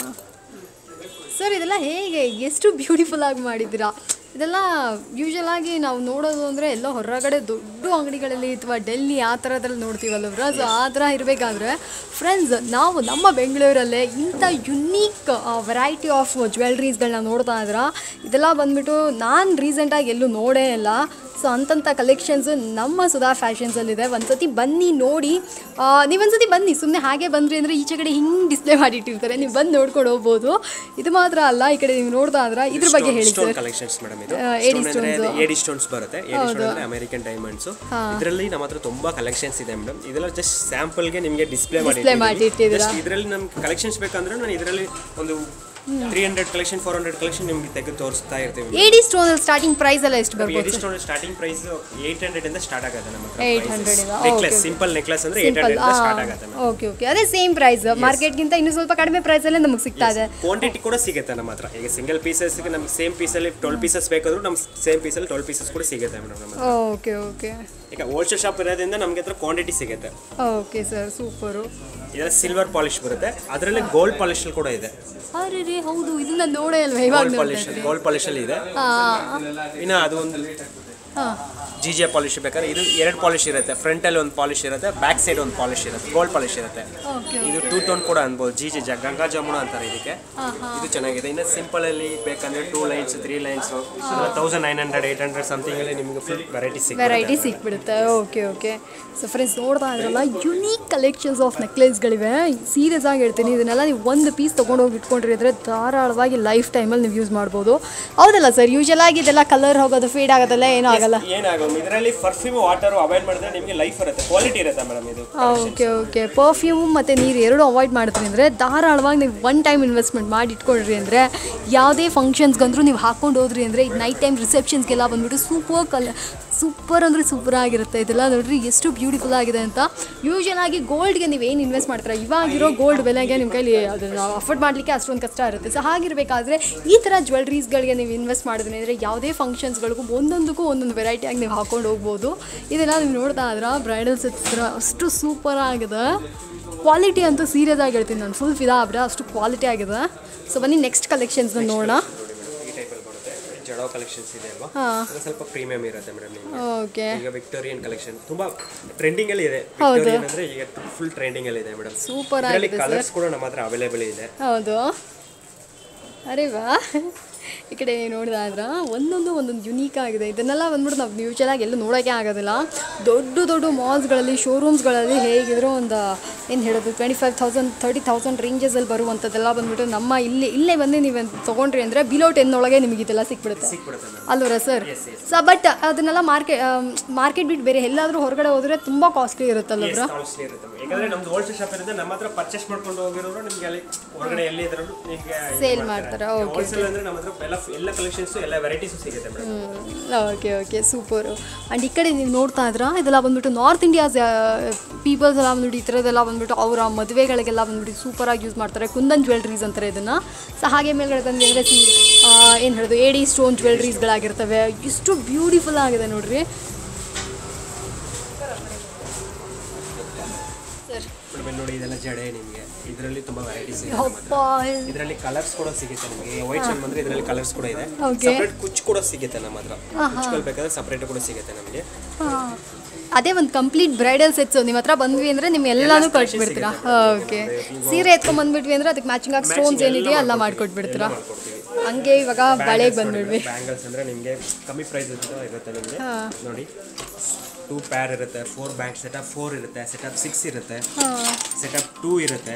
ಸರ್ ಇದೆಲ್ಲ ಹೇಗೆ ಎಷ್ಟು ಬ್ಯೂಟಿಫುಲ್ ಆಗಿ ಮಾಡಿದ್ದೀರಾ ಇದೆಲ್ಲ ಯೂಶಲ್ ಆಗಿ ನಾವು ನೋಡೋದು ಅಂದರೆ ಎಲ್ಲೋ ಹೊರಗಡೆ ದೊಡ್ಡ ಅಂಗಡಿಗಳಲ್ಲಿ ಅಥವಾ ಡೆಲ್ಲಿ ಆ ಥರದ್ರಲ್ಲಿ ನೋಡ್ತೀವಲ್ಲವ್ರ ಸೊ ಆ ಥರ ಇರಬೇಕಾದ್ರೆ ಫ್ರೆಂಡ್ಸ್ ನಾವು ನಮ್ಮ ಬೆಂಗಳೂರಲ್ಲೇ ಇಂಥ ಯುನೀಕ್ ವೆರೈಟಿ ಆಫ್ ಜ್ಯುವೆಲ್ರೀಸ್ಗಳನ್ನ ನೋಡ್ತಾ ಇದ್ರ ಇದೆಲ್ಲ ಬಂದ್ಬಿಟ್ಟು ನಾನು ರೀಸೆಂಟಾಗಿ ಎಲ್ಲೂ ನೋಡೇ ಇಲ್ಲ ಸೊ ಅಂತಂಥ ಕಲೆಕ್ಷನ್ಸು ನಮ್ಮ ಸುಧಾ ಫ್ಯಾಷನ್ಸಲ್ಲಿದೆ ಒಂದ್ಸತಿ ಬನ್ನಿ ನೋಡಿ ಆ, ನೀವೊಂದ್ಸತಿ ಬನ್ನಿ ಸುಮ್ಮನೆ ಹಾಗೆ ಬಂದ್ರಿ ಅಂದರೆ ಈಚೆ ಕಡೆ ಹಿಂಗೆ ಡಿಸ್ಪ್ಲೇ ಮಾಡಿಟ್ಟಿರ್ತಾರೆ ನೀವು ಬಂದು ನೋಡ್ಕೊಂಡು ಹೋಗ್ಬೋದು ಇದು ಮಾತ್ರ ಅಲ್ಲ ಈ ಕಡೆ ನೀವು ನೋಡ್ತಾ ಇದ್ರ ಇದ್ರ ಬಗ್ಗೆ ಹೇಳಿ ಸ್ಟೋನ್ ಸರ್ ಕಲೆಕ್ಷನ್ಸ್ ಮೇಡಮ್ ಇದು ಆ, ಏಡಿ ಸ್ಟೋನ್ ಅಂದ್ರೆ stones. ಏಡಿ ಸ್ಟೋನ್ಸ್ ಬರುತ್ತೆ ಏಡಿ ಸ್ಟೋನ್ ಅಂದ್ರೆ ಅಮೆರಿಕನ್ ಡೈಮಂಡ್ಸ್ ಇದರಲ್ಲಿ ನಮ್ಮ ಹತ್ರ ತುಂಬಾ ಕಲೆಕ್ಷನ್ಸ್ ಇದೆ ಮೇಡಮ್ ಇದೆಲ್ಲ ಜಸ್ಟ್ ಸ್ಯಾಂಪಲ್ಗೆ ನಿಮಗೆ ಡಿಸ್ಪ್ಲೇ ಮಾಡಿ Display ಮಾಡಿ ಇಟ್ಟಿದ್ದೀರಾ. ಜಸ್ಟ್ ಇದರಲ್ಲಿ ನಮ್ಗೆ ಕಲೆಕ್ಷನ್ಸ್ ಬೇಕಂದ್ರೆ ನಾನು ಇದರಲ್ಲಿ ಒಂದು three hundred collection four hundred collection ನಿಮ್ಗೆ ತೆಗೆದು ತೋರಿಸ್ತಾ ಇರ್ತೀವಿ ಏಡಿ ಸ್ಟೋನ್ ಸ್ಟಾರ್ಟಿಂಗ್ ಪ್ರೈಸ್ ಎಲ್ಲ ಎಷ್ಟು ಬರ್ಬೋದು AD stone starting price eight hundred ಇಂದ ಸ್ಟಾರ್ಟ್ ಆಗುತ್ತೆ ನಮ್ಮ ಹತ್ರ 800 ಇಂದ, ನೆಕ್ಲೆಸ್ okay. ಸಿಂಪಲ್ ನೆಕ್ಲೆಸ್ ಅಂದ್ರೆ ಏಯ್ಟ್ ಸಿಂಪಲ್ ಹಂಡ್ರೆಡ್ ಸ್ಟಾರ್ಟ್ ಆಗುತ್ತೆ madam. ಓಕೆ ಓಕೆ ಅದೇ ಸೇಮ್ ಪ್ರೈಸ್ ಮಾರ್ಕೆಟ್ಗಿಂತ ಇನ್ನೂ ಸ್ವಲ್ಪ ಕಡಿಮೆ ಪ್ರೈಸಲ್ಲೇ ನಮಗೆ ಸಿಗ್ತಾ ಇದೆ ಕ್ವಾಂಟಿಟಿ ಕೂಡ ಸಿಗುತ್ತೆ ನಮ್ಮ ಹತ್ರ ಈಗ ಸಿಂಗಲ್ ಪೀಸಸ್ಗೆ ನಮ್ಗೆ ಸೇಮ್ ಪೀಸಲ್ಲಿ ಟ್ವೆಲ್ ಪೀಸಸ್ ಬೇಕಾದ್ರೂ ನಮ್ಗೆ ಸೇಮ್ ಪೀಸಲ್ಲಿ ಟ್ವೆಲ್ ಪೀಸಸ್ ಕೂಡ ಸಿಗುತ್ತೆ ಮೇಡಮ್ ನಮ್ಮ ಹತ್ರ ಓಕೆ ಓಕೆ ಈಗ ಹೋಲ್ಸೇಲ್ ಶಾಪ್ ಇರೋದ್ರಿಂದ ನಮಗೆ ಹತ್ರ ಕ್ವಾಂಟಿಟಿ ಸಿಗುತ್ತೆ ಓಕೆ ಸರ್ ಸೂಪರು ಇದರಲ್ಲಿ ಸಿಲ್ವರ್ ಪಾಲಿಶ್ ಬರುತ್ತೆ ಅದರಲ್ಲಿ ಗೋಲ್ಡ್ ಪಾಲಿಶ್ ಕೂಡ ಇದೆ ಅರೆ ರೇ ಹೌದು ಇದನ್ನ ನೋಡೇ ಅಲ್ವಾ ಇವಾಗ ಗೋಲ್ಡ್ ಪಾಲಿಶ್ ಗೋಲ್ಡ್ ಪಾಲಿಶ್ ಅಲ್ಲಿ ಇದೆ ಹಾಂ ಇನ್ನು ಅದು ಒಂದು ಹಾಂ ಜಿ ಜೆ ಪಾಲಿಶ್ ಬೇಕಾದ್ರೆ ಇದು ಎರಡು ಪಾಲಿಶ್ ಇರುತ್ತೆ ಫ್ರಂಟ್ ಅಲ್ಲಿ ಒಂದು ಪಾಲಿಶ್ ಇರುತ್ತೆ ಬ್ಯಾಕ್ ಸೈಡ್ ಒಂದು ಪಾಲಿಶ್ ಇರುತ್ತೆ ಗೋಲ್ಡ್ ಪಾಲಿಶ್ ಇರುತ್ತೆ ಓಕೆ ಇದು ಟೂ ಟೋನ್ ಕೂಡ ಅನ್ಬೋದು ಜಿ ಜೆ ಗಂಗಾ ಜಾಮೂನ ಅಂತಾರೆ ಇದಕ್ಕೆ ಇದು ಚೆನ್ನಾಗಿದೆ ಇನ್ನು ಸಿಂಪಲ್ ಅಲ್ಲಿ ಬೇಕಂದ್ರೆ two lines three lines thousand nine hundred eight hundred something ಅಲ್ಲಿ ನಿಮಗೆ ಫುಲ್ ವೆರೈಟಿ ಸಿಗುತ್ತೆ ವೆರೈಟಿ ಸಿಕ್ಬಿಡುತ್ತೆ ಓಕೆ ಓಕೆ ಸೊ ಫ್ರೆಂಡ್ಸ್ ನೋಡ್ತಾ ಇದ್ರಲ್ಲ ಯುನೀಕ್ ಕಲೆಕ್ಷನ್ಸ್ ಆಫ್ ನೆಕ್ಲೆಸ್ಗಳಿವೆ ಸೀರಿಯಸ್ ಆಗಿ ಹೇಳ್ತೀನಿ ಇದನ್ನೆಲ್ಲ ನೀವು ಒಂದು ಪೀಸ್ ತೊಗೊಂಡೋಗಿ ಇಟ್ಕೊಂಡ್ರಿ ಅಂದರೆ ಧಾರಾಳವಾಗಿ ಲೈಫ್ ಟೈಮಲ್ಲಿ ನೀವು ಯೂಸ್ ಮಾಡ್ಬೋದು ಹೌದಲ್ಲ ಸರ್ ಯೂಶಲ್ ಆಗಿ ಇದೆಲ್ಲ ಕಲರ್ ಹೋಗೋದು ಫೇಡ್ ಆಗೋದಲ್ಲ ಏನೂ ಆಗಲ್ಲ ಏನಾಗೋದಿಲ್ಲ ಇದರಲ್ಲಿ ಪರ್ಫ್ಯೂಮ್ ವಾಟರ್ ಅವಾಯ್ಡ್ ಮಾಡಿದ್ರೆ ನಿಮಗೆ ಲೈಫ್ ಇರುತ್ತೆ ಕ್ವಾಲಿಟಿ ಇರುತ್ತೆ ಮೇಡಮ್ ಇದು ಓಕೆ ಓಕೆ ಪರ್ಫ್ಯೂಮ್ ಮತ್ತು ನೀರು ಎರಡು ಅವಾಯ್ಡ್ ಮಾಡಿದ್ರಿ ಅಂದರೆ ಧಾರಾಳವಾಗಿ ನೀವು ಒನ್ ಟೈಮ್ ಇನ್ವೆಸ್ಟ್ಮೆಂಟ್ ಮಾಡಿ ಇಟ್ಕೊಳ್ರಿ ಅಂದರೆ ಯಾವುದೇ ಫಂಕ್ಷನ್ಸ್ಗಂದ್ರೂ ನೀವು ಹಾಕೊಂಡು ಹೋದ್ರಿ ಅಂದರೆ ಈಗ ನೈಟ್ ಟೈಮ್ ರಿಸೆಪ್ಷನ್ಸ್ಗೆಲ್ಲ ಬಂದ್ಬಿಟ್ಟು ಸೂಪರ್ ಕಲ್ ಸೂಪರ್ ಅಂದರೆ ಸೂಪರ್ ಆಗಿರುತ್ತೆ ಇದೆಲ್ಲ ನೋಡ್ರಿ ಎಷ್ಟು ಬ್ಯೂಟಿಫುಲ್ ಆಗಿದೆ ಅಂತ ಯೂಶಲ್ ಆಗಿ ಗೋಲ್ಡ್ಗೆ ನೀವು ಏನು ಇನ್ವೆಸ್ಟ್ ಮಾಡ್ತೀರಾ ಇವಾಗಿರೋ ಗೋಲ್ಡ್ ಬೆಲೆಗೆ ನಿಮ್ಮ ಕೈಲಿ ಅದನ್ನು ಅಫೋರ್ಡ್ ಮಾಡಲಿಕ್ಕೆ ಅಷ್ಟೊಂದು ಕಷ್ಟ ಇರುತ್ತೆ ಸೊ ಹಾಗಿರಬೇಕಾದ್ರೆ ಈ ಥರ ಜ್ಯುವೆಲ್ರೀಸ್ಗಳಿಗೆ ನೀವು ಇನ್ವೆಸ್ಟ್ ಮಾಡಿದ್ರಿ ಅಂದರೆ ಯಾವುದೇ ಫಂಕ್ಷನ್ಸ್ಗಳಿಗೂ ಒಂದೊಂದಕ್ಕೂ ಒಂದೊಂದು ವೆರೈಟಿಯಾಗಿ ನೀವು ಹಾಕೊಂಡು ಹೋಗ್ಬೋದು ಇದೆಲ್ಲ ನೀವು ನೋಡ್ತಾ ಇದ್ರೆ ಬ್ರೈಡಲ್ ಸೆಟ್ಸ್ ಅಷ್ಟು ಸೂಪರ್ ಆಗಿದೆ ಕ್ವಾಲಿಟಿ ಅಂತೂ ಸೀರಿಯಸ್ ಆಗಿ ಹೇಳ್ತೀನಿ ನಾನು ಫುಲ್ ಫಿದಾ ಆಗ್ಬಿಡ ಅಷ್ಟು ಕ್ವಾಲಿಟಿ ಆಗಿದೆ ಸೊ ಬನ್ನಿ ನೆಕ್ಸ್ಟ್ ಕಲೆಕ್ಷನ್ಸ್ನ ನೋಡೋಣ ಈ ಟೈಪಲ್ಲಿ ಬರುತ್ತೆ ಜಡೋ ಕಲೆಕ್ಷನ್ಸ್ ಇದೆ ಅಲ್ವಾ ಹಾಂ ಅದು ಸ್ವಲ್ಪ ಪ್ರೀಮಿಯಂ ಇರುತ್ತೆ ಮೇಡಮ್ ನಿಮಗೆ ಓಕೆ ಈಗ ವಿಕ್ಟೋರಿಯನ್ ಕಲೆಕ್ಷನ್ ತುಂಬಾ ಟ್ರೆಂಡಿಂಗ್ ಅಲ್ಲಿ ಇದೆ ಹೌದು. ವಿಕ್ಟೋರಿಯನ್ ಅಂದ್ರೆ ಈಗ ಫುಲ್ ಟ್ರೆಂಡಿಂಗ್ ಅಲ್ಲಿ ಇದೆ ಮೇಡಮ್ ಸೂಪರ್ ಇದರಲ್ಲಿ ಆಗಿದೆ ಕಲರ್ಸ್ ಕೂಡ ನಮ್ಮ ಹತ್ರ ಅವೈಲೇಬಲ್ ಇದೆ ಹೌದು ಅರೆ ವಾ ಈ ಕಡೆ ನೋಡಿದಾದ್ರೆ ಒಂದೊಂದು ಒಂದೊಂದು ಯುನೀಕ್ ಆಗಿದೆ ಇದನ್ನೆಲ್ಲ ಬಂದ್ಬಿಟ್ಟು ನಾವು ಮ್ಯೂಚುವಲಾಗಿ ಎಲ್ಲೂ ನೋಡೋಕ್ಕೆ ಆಗೋದಿಲ್ಲ ದೊಡ್ಡ ದೊಡ್ಡ ಮಾಲ್ಸ್ಗಳಲ್ಲಿ ಶೋರೂಮ್ಸ್ಗಳಲ್ಲಿ ಹೇಗಿದ್ರು ಒಂದು ಏನು ಹೇಳೋದು twenty five thousand thirty thousand ರೇಂಜಸಲ್ಲಿ ಬರುವಂಥದ್ದೆಲ್ಲ ಬಂದ್ಬಿಟ್ಟು ನಮ್ಮ ಇಲ್ಲಿ ಇಲ್ಲೇ ಬಂದು ನೀವು ತೊಗೊಂಡ್ರಿ ಅಂದರೆ ಬಿಲೋ ಟೆನ್ ಒಳಗೆ ನಿಮಗೆ ಇದೆಲ್ಲ ಸಿಕ್ಬಿಡುತ್ತೆ ಸಿಕ್ಬಿಡುತ್ತೆ ಮೇಡಮ್ ಅಲ್ವರ ಸರ್ ಸ ಬಟ್ ಅದನ್ನೆಲ್ಲ ಮಾರ್ಕೆಟ್ ಮಾರ್ಕೆಟ್ ಬಿಟ್ಟು ಬೇರೆ ಎಲ್ಲಾದರೂ ಹೊರಗಡೆ ಹೋದರೆ ತುಂಬ ಕಾಸ್ಟ್ಲಿ ಇರುತ್ತಲ್ಲ ಬ್ರೋ ಕಾಸ್ಟ್ಲಿ ಇರುತ್ತೆ madam. ಯಾಕಂದ್ರೆ ನಮ್ದು ಹೋಲ್ಸೇಲ್ ಶಾಪ್ ಇರುತ್ತೆ ನಮ್ಮ ಹತ್ರ ಪರ್ಚೇಸ್ ಮಾಡ್ಕೊಂಡು ಹೋಗಿರೋರು ನಿಮ್ಗೆ ಅಲ್ಲಿ ಹೊರಗಡೆ ಎಲ್ಲಿ ಇದ್ರು ನಿಮ್ಗೆ ಸೇಲ್ ಮಾಡ್ತಾರೆ ಓಕೆ ಹೋಲ್ಸೇಲ್ ಅಂದ್ರೆ ನಮ್ಮ ಹತ್ರ ಎಲ್ಲ ಎಲ್ಲ ಕಲೆಕ್ಷನ್ಸ್ ಎಲ್ಲ ವೆರೈಟೀಸ್ ಸಿಗುತ್ತೆ madam okay okay super and ಈ ಕಡೆ ನೀವು ನೋಡ್ತಾ ಇದ್ರ ಇದೆಲ್ಲ ಬಂದ್ಬಿಟ್ಟು ನಾರ್ತ್ ಇಂಡಿಯಾಸ್ ಪೀಪಲ್ಸ್ ಎಲ್ಲ ಬಂದ್ಬಿಟ್ಟು ಈ ಥರದ್ದೆಲ್ಲ ಬಂದ್ಬಿಟ್ಟು ಅವರ ಮದುವೆಗಳಿಗೆಲ್ಲ ಬಂದ್ಬಿಟ್ಟು ಸೂಪರಾಗಿ ಯೂಸ್ ಮಾಡ್ತಾರೆ ಕುಂದನ್ ಜ್ಯುವೆಲ್ರೀಸ್ ಅಂತಾರೆ ಇದನ್ನು ಸೊ ಹಾಗೆ ಮೇಲ್ಗಡೆ ಬಂದ್ವಿ ಅಂದರೆ ಸಿ ಏನು ಹೇಳೋದು ಎಡಿ ಸ್ಟೋನ್ ಜ್ಯುವೆಲ್ರೀಸ್ಗಳಾಗಿರ್ತವೆ ಎಷ್ಟು ಬ್ಯೂಟಿಫುಲ್ ಆಗಿದೆ ನೋಡ್ರಿ ಸರ್ ಮೇಡಮ್ ನೋಡಿ ಇದೆಲ್ಲ ಜಡೆ ನಿಮಗೆ ಇದರಲ್ಲಿ ತುಂಬಾ ವೆರೈಟೀಸ್ ಇದೆ ನಮ್ಮ ಹತ್ರ. ಅಪ್ಪ ಇದರಲ್ಲಿ ಕಲರ್ಸ್ ಕೂಡ ಸಿಗುತ್ತೆ ನಿಮಗೆ ವೈಟ್ ಶರ್ಟ್ ಬಂದ್ರೆ ಇದರಲ್ಲಿ ಕಲರ್ಸ್ ಕೂಡ ಇದೆ Okay. ಸಪ್ರೇಟ್ ಕುಚ್ ಕೂಡ ಸಿಗುತ್ತೆ ನಮ್ಮ ಹತ್ರ ಕುಚ್ಗಳು ಬೇಕಾದ್ರೆ ಸಪ್ರೇಟ್ ಕೂಡ ಸಿಗುತ್ತೆ ನಮಗೆ ಹಾಂ ಅದೇ ಒಂದು ಕಂಪ್ಲೀಟ್ ಬ್ರೈಡಲ್ ಸೆಟ್ಸು ನಿಮ್ಮ ಹತ್ರ ಬಂದ್ವಿ ಅಂದರೆ ನಿಮ್ಮ ಎಲ್ಲಾನು ಕಳ್ಸಿಬಿಡ್ತೀರಾ ಓಕೆ ಸೀರೆ ಎತ್ಕೊಂಡ್ ಬಂದ್ಬಿಟ್ವಿ ಅಂದರೆ ಅದಕ್ಕೆ ಮ್ಯಾಚಿಂಗ್ ಆಗಿ ಸ್ಟೋನ್ಸ್ ಏನಿದೆಯೋ ಎಲ್ಲ ಮಾಡ್ಕೊಟ್ಬಿಡ್ತೀರಾ ಹಂಗೆ ಇವಾಗ ಬಳೆಗೆ ಬಂದ್ಬಿಡ್ವಿ ಬ್ಯಾಂಗಲ್ಸ್ ಅಂದ್ರೆ ನಿಮಗೆ ಕಮ್ಮಿ ಪ್ರೈಸ್ ಇರುತ್ತೆ ನಿಮಗೆ ನೋಡಿ ಟೂ ಪ್ಯಾರ್ ಇರುತ್ತೆ ಫೋರ್ ಬ್ಯಾಂಕ್ ಸೆಟಪ್ ಫೋರ್ ಇರುತ್ತೆ ಸೆಟಪ್ ಸಿಕ್ಸ್ ಇರುತ್ತೆ ಹಾಂ ಸೆಟಪ್ ಟೂ ಇರುತ್ತೆ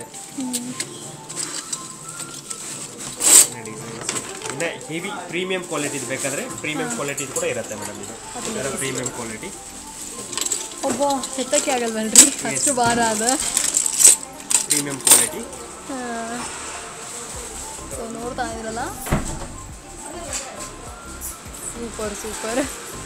ನೋಡಿ ಇನ್ನು ಹೆವಿ ಪ್ರೀಮಿಯಂ ಕ್ವಾಲಿಟಿ ಬೇಕಾದ್ರೆ ಪ್ರೀಮಿಯಂ ಕ್ವಾಲಿಟಿ ಕೂಡ ಇರುತ್ತೆ ಮೇಡಮ್ ಇದು ಪ್ರೀಮಿಯಂ ಕ್ವಾಲಿಟಿ ಒಬ್ಬ ಎತ್ತಕ್ಕೆ ಆಗಲ್ವಲ್ರಿ ಅಷ್ಟು ಭಾರ ಅದ ಪ್ರೀಮಿಯಂ ಕ್ವಾಲಿಟಿ ಸೊ ನೋಡ್ತಾ ಇದ್ರಲ್ಲ ಸೂಪರ್ ಸೂಪರ್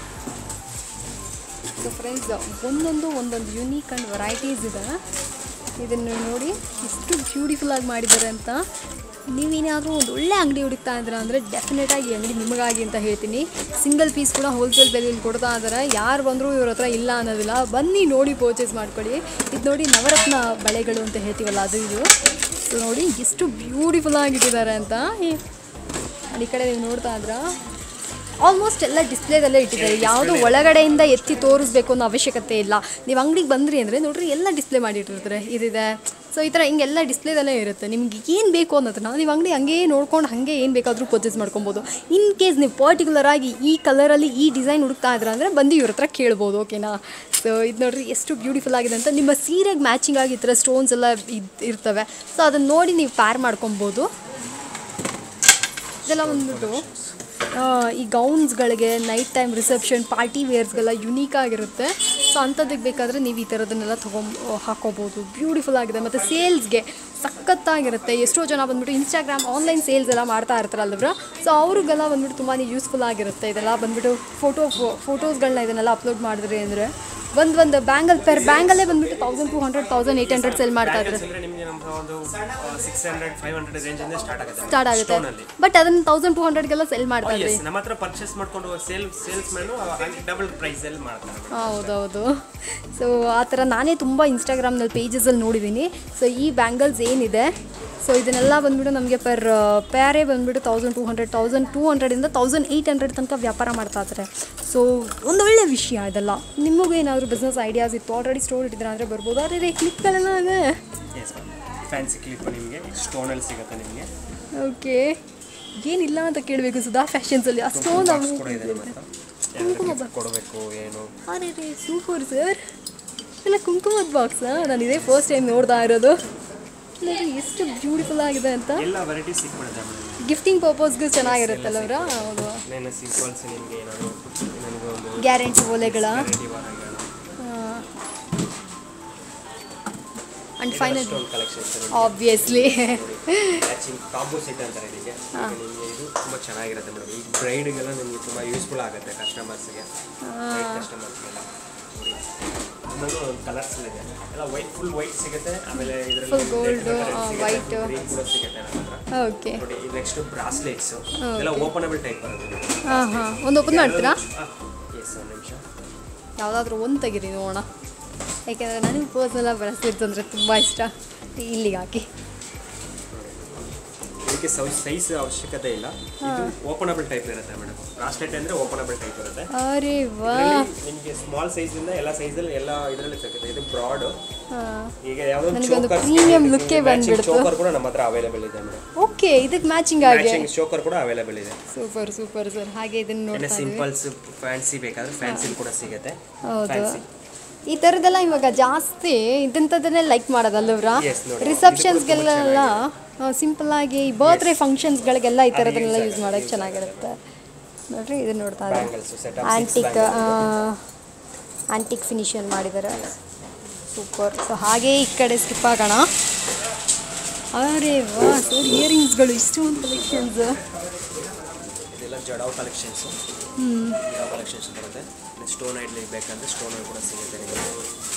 ಸೊ ಫ್ರೆಂಡ್ಸ್ ಒಂದೊಂದು ಒಂದೊಂದು ಯುನೀಕ್ ಆ್ಯಂಡ್ ವೆರೈಟೀಸ್ ಇದೆ ಇದನ್ನು ನೋಡಿ ಎಷ್ಟು ಬ್ಯೂಟಿಫುಲ್ ಆಗಿ ಮಾಡಿದ್ದಾರೆ ಅಂತ ನೀವೇನಾದರೂ ಒಂದು ಒಳ್ಳೆ ಅಂಗಡಿ ಹುಡುಕ್ತಾ ಇದ್ದೀರಾ ಅಂದರೆ ಡೆಫಿನೆಟಾಗಿ ಅಂಗಡಿ ನಿಮಗಾಗಿ ಅಂತ ಹೇಳ್ತೀನಿ ಸಿಂಗಲ್ ಪೀಸ್ ಕೂಡ ಹೋಲ್ಸೇಲ್ ಬೆಲೆಯಲ್ಲಿ ಕೊಡ್ತಾ ಇದ್ದಾರೆ ಯಾರು ಬಂದರೂ ಇವ್ರ ಹತ್ರ ಇಲ್ಲ ಅನ್ನೋದಿಲ್ಲ ಬನ್ನಿ ನೋಡಿ ಪರ್ಚೇಸ್ ಮಾಡ್ಕೊಳ್ಳಿ ಇದು ನೋಡಿ ನವರತ್ನ ಬಳೆಗಳು ಅಂತ ಹೇಳ್ತೀವಲ್ಲ ಅದು ಇದು ಸೊ ನೋಡಿ ಎಷ್ಟು ಬ್ಯೂಟಿಫುಲ್ ಆಗಿಟ್ಟಿದ್ದಾರೆ ಅಂತ ಈ- and ಈ ಕಡೆ ನೀವು ನೋಡ್ತಾ ಇದ್ರಾ ಆಲ್ಮೋಸ್ಟ್ ಎಲ್ಲ ಡಿಸ್ಪ್ಲೇದಲ್ಲೇ ಇಟ್ಟಿದ್ದಾರೆ ಯಾವುದು ಒಳಗಡೆಯಿಂದ ಎತ್ತಿ ತೋರಿಸ್ಬೇಕು ಅನ್ನೋ ಅವಶ್ಯಕತೆ ಇಲ್ಲ ನೀವು ಅಂಗಡಿಗೆ ಬಂದ್ರಿ ಅಂದರೆ ನೋಡ್ರಿ ಎಲ್ಲ ಡಿಸ್ಪ್ಲೇ ಮಾಡಿಟ್ಟಿರ್ತಾರೆ ಇದಿದೆ ಸೊ ಈ ಥರ ಹಿಂಗೆಲ್ಲ ಡಿಸ್ಪ್ಲೇದಲ್ಲೇ ಇರುತ್ತೆ ನಿಮ್ಗೆ ಏನು ಬೇಕು ಅನ್ನೋದನ್ನ ನೀವು ಅಂಗಡಿ ಹಂಗೆ ನೋಡ್ಕೊಂಡು ಹಾಗೆ ಏನು ಬೇಕಾದರೂ ಪರ್ಚೇಸ್ ಮಾಡ್ಕೊಬೋದು ಇನ್ ಕೇಸ್ ನೀವು ಪರ್ಟಿಕ್ಯುಲರ್ ಆಗಿ ಈ ಕಲರಲ್ಲಿ ಈ ಡಿಸೈನ್ ಹುಡುಕ್ತಾ ಇದ್ರ ಅಂದರೆ ಬಂದು ಇವ್ರ ಹತ್ರ ಕೇಳ್ಬೋದು ಓಕೆನಾ ಸೊ ಇದು ನೋಡ್ರಿ ಎಷ್ಟು ಬ್ಯೂಟಿಫುಲ್ ಆಗಿದೆ ಅಂತ ನಿಮ್ಮ ಸೀರೆಗೆ ಮ್ಯಾಚಿಂಗ್ ಆಗಿ ಈ ಥರ ಸ್ಟೋನ್ಸ್ ಎಲ್ಲ ಇದ್ ಇರ್ತವೆ ಸೊ ಅದನ್ನು ನೋಡಿ ನೀವು ಪ್ಯಾರ್ ಮಾಡ್ಕೊಬೋದು ಇದೆಲ್ಲ ಬಂದ್ಬಿಟ್ಟು ಆ, ಈ ಗೌನ್ಸ್ಗಳಿಗೆ ನೈಟ್ ಟೈಮ್ ರಿಸೆಪ್ಷನ್ ಪಾರ್ಟಿ ವೇರ್ಸ್ಗೆಲ್ಲ ಯುನೀಕ್ ಆಗಿರುತ್ತೆ ಸೊ ಅಂಥದ್ದಕ್ಕೆ ಬೇಕಾದರೆ ನೀವು ಈ ಥರದನ್ನೆಲ್ಲ ತೊಗೊಂಡು ಹಾಕೋಬೋದು ಬ್ಯೂಟಿಫುಲ್ ಆಗಿದೆ ಮತ್ತು ಸೇಲ್ಸ್ಗೆ ಸಖತ್ತಾಗಿರುತ್ತೆ ಎಷ್ಟೋ ಜನ ಬಂದ್ಬಿಟ್ಟು ಇನ್ಸ್ಟಾಗ್ರಾಮ್ ಆನ್ಲೈನ್ ಸೇಲ್ಸ್ ಎಲ್ಲ ಮಾಡ್ತಾ ಇರ್ತಾರಲ್ವ್ರ ಸೊ ಅವ್ರಿಗೆಲ್ಲ ಬಂದ್ಬಿಟ್ಟು ತುಂಬಾ ಯೂಸ್ಫುಲ್ ಆಗಿರುತ್ತೆ ಇದೆಲ್ಲ ಬಂದ್ಬಿಟ್ಟು ಫೋಟೋ ಫೋಟೋಸ್ಗಳನ್ನ ಇದನ್ನೆಲ್ಲ ಅಪ್ಲೋಡ್ ಮಾಡಿದ್ರಿ ಅಂದರೆ ಒಂದು ಒಂದು ಬ್ಯಾಂಗಲ್ ಪೆರ್ ಬ್ಯಾಂಗಲ್ಲೇ ಬಂದ್ಬಿಟ್ಟು thousand two hundred thousand eight hundred sell ಮಾಡ್ತಾ ಇದ್ದಾರೆ ಅಂದ್ರೆ ನಿಮಗೆ ನಮ್ಮ ಒಂದು six hundred five hundred range ಇಂದ ಸ್ಟಾರ್ಟ್ ಆಗುತ್ತೆ ಸ್ಟಾರ್ಟ್ ಆಗುತ್ತೆ Stone ಅಲ್ಲಿ. ಬಟ್ ಅದನ್ನು ತೌಸಂಡ್ ಟು ಹಂಡ್ರೆಡ್ಗೆಲ್ಲ ಸೆಲ್ ಮಾಡ್ತಾ ಇದ್ರಿ Yes, ನಮ್ಮ ಹತ್ರ ಪರ್ಚೇಸ್ ಮಾಡ್ಕೊಂಡು sale salesman double price ಅಲ್ಲಿ ಮಾಡ್ತಾರೆ ಹೌದೌದು ಸೊ ಆ ಥರ ನಾನೇ ತುಂಬ ಇನ್ಸ್ಟಾಗ್ರಾಮ್ನಲ್ಲಿ ಪೇಜಸಲ್ಲಿ ನೋಡಿದ್ದೀನಿ ಸೊ ಈ ಬ್ಯಾಂಗಲ್ಸ್ ಏನಿದೆ ಸೊ ಇದನ್ನೆಲ್ಲ ಬಂದ್ಬಿಟ್ಟು ನಮಗೆ ಪರ್ ಪ್ಯಾರೇ ಬಂದ್ಬಿಟ್ಟು thousand two hundred thousand two ಹಂಡ್ರೆಡಿಂದ ತೌಸಂಡ್ ಏಯ್ಟ್ ಹಂಡ್ರೆಡ್ ತನಕ ವ್ಯಾಪಾರ ಮಾಡ್ತಾ ಇದ್ದಾರೆ ಸೊ ಒಂದೊಳ್ಳೆ ವಿಷಯ ಇದೆಲ್ಲ ನಿಮಗೂ ಏನಾದರೂ ಬಿಸ್ನೆಸ್ ಐಡಿಯಾಸ್ ಇತ್ತು ಆಲ್ರೆಡಿ ಸ್ಟೋರ್ ಇಟ್ಟಿದ್ರೆ ಅಂದರೆ ಬರ್ಬೋದು ಅರೆ ಕ್ಲಿಕ್ಗಳೆಲ್ಲ ಇದೆ ಎಸ್ ಫ್ಯಾನ್ಸಿ ಕ್ಲಿಪ್ ನಿಮಗೆ ಸ್ಟೋನಲ್ಲಿ ಸಿಗುತ್ತೆ ನಿಮಗೆ ಓಕೆ ಏನಿಲ್ಲ ಅಂತ ಕೇಳಬೇಕು ಸುಧಾ ಫ್ಯಾಷನ್ಸಲ್ಲಿ ಅಷ್ಟೊಂದು ಬಾಕ್ಸ್ ಕೂಡ ಇದೆ ನಮ್ಮ ಹತ್ರ ಕುಂಕುಮ ಯಾರಾದ್ರೂ gift ಕೊಡಬೇಕು ಏನು ಅರೆ ರೇ ಸೂಪರ್ ಸರ್ ಇಲ್ಲ ಕುಂಕುಮದ ಬಾಕ್ಸಾ ನಾನು ಇದೇ ಫಸ್ಟ್ ಟೈಮ್ ನೋಡ್ತಾ ಇರೋದು ನೋಡಿ ಎಷ್ಟು ಬ್ಯೂಟಿಫುಲ್ ಆಗಿದೆ ಅಂತ ಎಲ್ಲ ವೆರೈಟೀಸ್ ಸಿಕ್ಬಿಡುತ್ತೆ ಮೇಡಮ್ ಗಿಫ್ಟಿಂಗ್ ಪರ್ಪಸ್ಗೂ ಚೆನ್ನಾಗಿರುತ್ತಲ್ಲ ಅವರ ಹೌದು ನಾನು ಸಿಂಪಲ್ಸ್ ನಿಮಗೆ ಏನಾದ್ರು ನನಗೆ ಒಂದು ಗ್ಯಾರಂಟಿ ಓಲೆಗಳ ಗ್ಯಾರಂಟಿ ವಾರಂಟಿಗಳು and final stone collections obviously matching combo set ಅಂತಾರೆ ಇದಕ್ಕೆ ಈಗ ನಿಮಗೆ ಇದು ತುಂಬ ಚೆನ್ನಾಗಿರುತ್ತೆ ಮೇಡಮ್ ಈ ಬ್ರೈಡ್ಗೆಲ್ಲ ನಿಮಗೆ ತುಂಬ ಯೂಸ್ಫುಲ್ ಆಗುತ್ತೆ ಕಸ್ಟಮರ್ಸ್ಗೆ ಕಸ್ಟಮರ್ಸ್ಗೆಲ್ಲ ನೋಡಿ ಇನ್ನೊಂದು ಒಂದು ಕಲರ್ಸ್ ಇದೆ ಎಲ್ಲ ವೈಟ್ ಫುಲ್ ವೈಟ್ ಸಿಗುತ್ತೆ ಆಮೇಲೆ Full gold, ಆ, white. ಗ್ರೀನ್ ಕೂಡ ಸಿಗುತ್ತೆ ನಮ್ಮ ಹತ್ರ ಓಕೆ ನೋಡಿ ನೆಕ್ಸ್ಟ್ ಬ್ರಾಸ್ಲೆಟ್ಸ್ ಎಲ್ಲ ಓಪನಬಲ್ ಟೈಪ್ ಬರುತ್ತೆ ಹಾಂ ಹಾಂ ಒಂದು ಓಪನ್ ಮಾಡ್ತೀರಾ ಎಸ್ ಒಂದು ನಿಮಿಷ ಯಾವುದಾದ್ರೂ ಒಂದು ತೆಗೀರಿ ನೋಡೋಣ ಯಾಕೆಂದರೆ ನನಗೆ ಪರ್ಸನಲ್ ಬ್ರಾಸ್ಲೆಟ್ಸ್ ಅಂದರೆ ತುಂಬ ಇಷ್ಟ ಇಲ್ಲಿಗೆ ಹಾಕಿ ಇದಕ್ಕೆ ಸೈಜ್ ಅವಶ್ಯಕತೆ ಇಲ್ಲ ಇದು ಓಪನಬಲ್ ಟೈಪ್ ಇರುತ್ತೆ ಮೇಡಮ್ ಬ್ರಾಸ್ಲೆಟ್ ಅಂದರೆ ಓಪನಬಲ್ ಟೈಪ್ ಇರುತ್ತೆ ಅರೆ ವಾ ಇದರಲ್ಲಿ ನಿಮಗೆ ಸ್ಮಾಲ್ ಸೈಜ್ ಇಂದ ಎಲ್ಲ ಸೈಜಲ್ಲಿ ಎಲ್ಲ ಇದರಲ್ಲಿ ಸಿಗುತ್ತೆ ಇದು ಬ್ರಾಡ್ ಹಾಂ ಈಗ ಯಾವುದೋ ನನಗೊಂದು premium look ಏ ಬಂದ್ಬಿಡ್ತು. ಚೋಕರ್ ಕೂಡ ನಮ್ಮ ಹತ್ರ ಅವೈಲೇಬಲ್ ಇದೆ ಮೇಡಮ್ ಓಕೆ ಇದಕ್ಕೆ ಮ್ಯಾಚಿಂಗ್ ಆಗಿ ಮ್ಯಾಚಿಂಗ್ ಚೋಕರ್ ಕೂಡ ಅವೈಲೇಬಲ್ ಇದೆ ಸೂಪರ್ ಸೂಪರ್ ಸರ್ ಹಾಗೆ ಇದನ್ನು ಇನ್ನು ನೋಡ್ತಾ ಇದ್ದೀವಿ ಸಿಂಪಲ್ಸ್ ಫ್ಯಾನ್ಸಿ ಬೇಕಾದ್ರೆ ಫ್ಯಾನ್ಸಿ ಕೂಡ ಸಿಗುತ್ತೆ ಹೌದು ಫ್ಯಾನ್ಸಿ ಈ ಥರದ್ದೆಲ್ಲ ಇವಾಗ ಜಾಸ್ತಿ ಇದಂಥದ್ದನ್ನೇ ಲೈಕ್ ಮಾಡೋದಲ್ಲವ್ರ Yes, ನೋಡಿ. ರಿಸೆಪ್ಷನ್ಸ್ಗೆಲ್ಲ ಸಿಂಪಲ್ ಆಗಿ ಬರ್ತ್ಡೇ ಫಂಕ್ಷನ್ಸ್ಗಳಿಗೆಲ್ಲ ಈ ಥರದನ್ನೆಲ್ಲ ಯೂಸ್ ಮಾಡೋಕ್ಕೆ ಚೆನ್ನಾಗಿರುತ್ತೆ ನೋಡ್ರಿ ಇದನ್ನ ನೋಡ್ತಾ ಇದ್ದಾರೆ bangles setup antique antique finishing ಮಾಡಿದ್ದಾರೆ ಸೂಪರ್ ಸೊ ಹಾಗೆ ಈ ಕಡೆ ಸ್ಕಿಪ್ ಆಗೋಣ ಅರೆ ವಾ ಸರ್ ಇಯರಿಂಗ್ಸ್ಗಳು ಇಷ್ಟೊಂದು ಕಲೆಕ್ಷನ್ಸ್ ಇದೆಲ್ಲ ಜಡಾವ್ ಕಲೆಕ್ಷನ್ಸ್ ಜಡಾವ್ ಕಲೆಕ್ಷನ್ಸ್ ಬರುತ್ತೆ ಸ್ಟೋನ್ ಐಡ್ಲಿ ಬೇಕಂದ್ರೆ ಸ್ಟೋನ್ ಐಡ್ ಕೂಡ ಸಿಗುತ್ತೆ ನಿಮಗೆ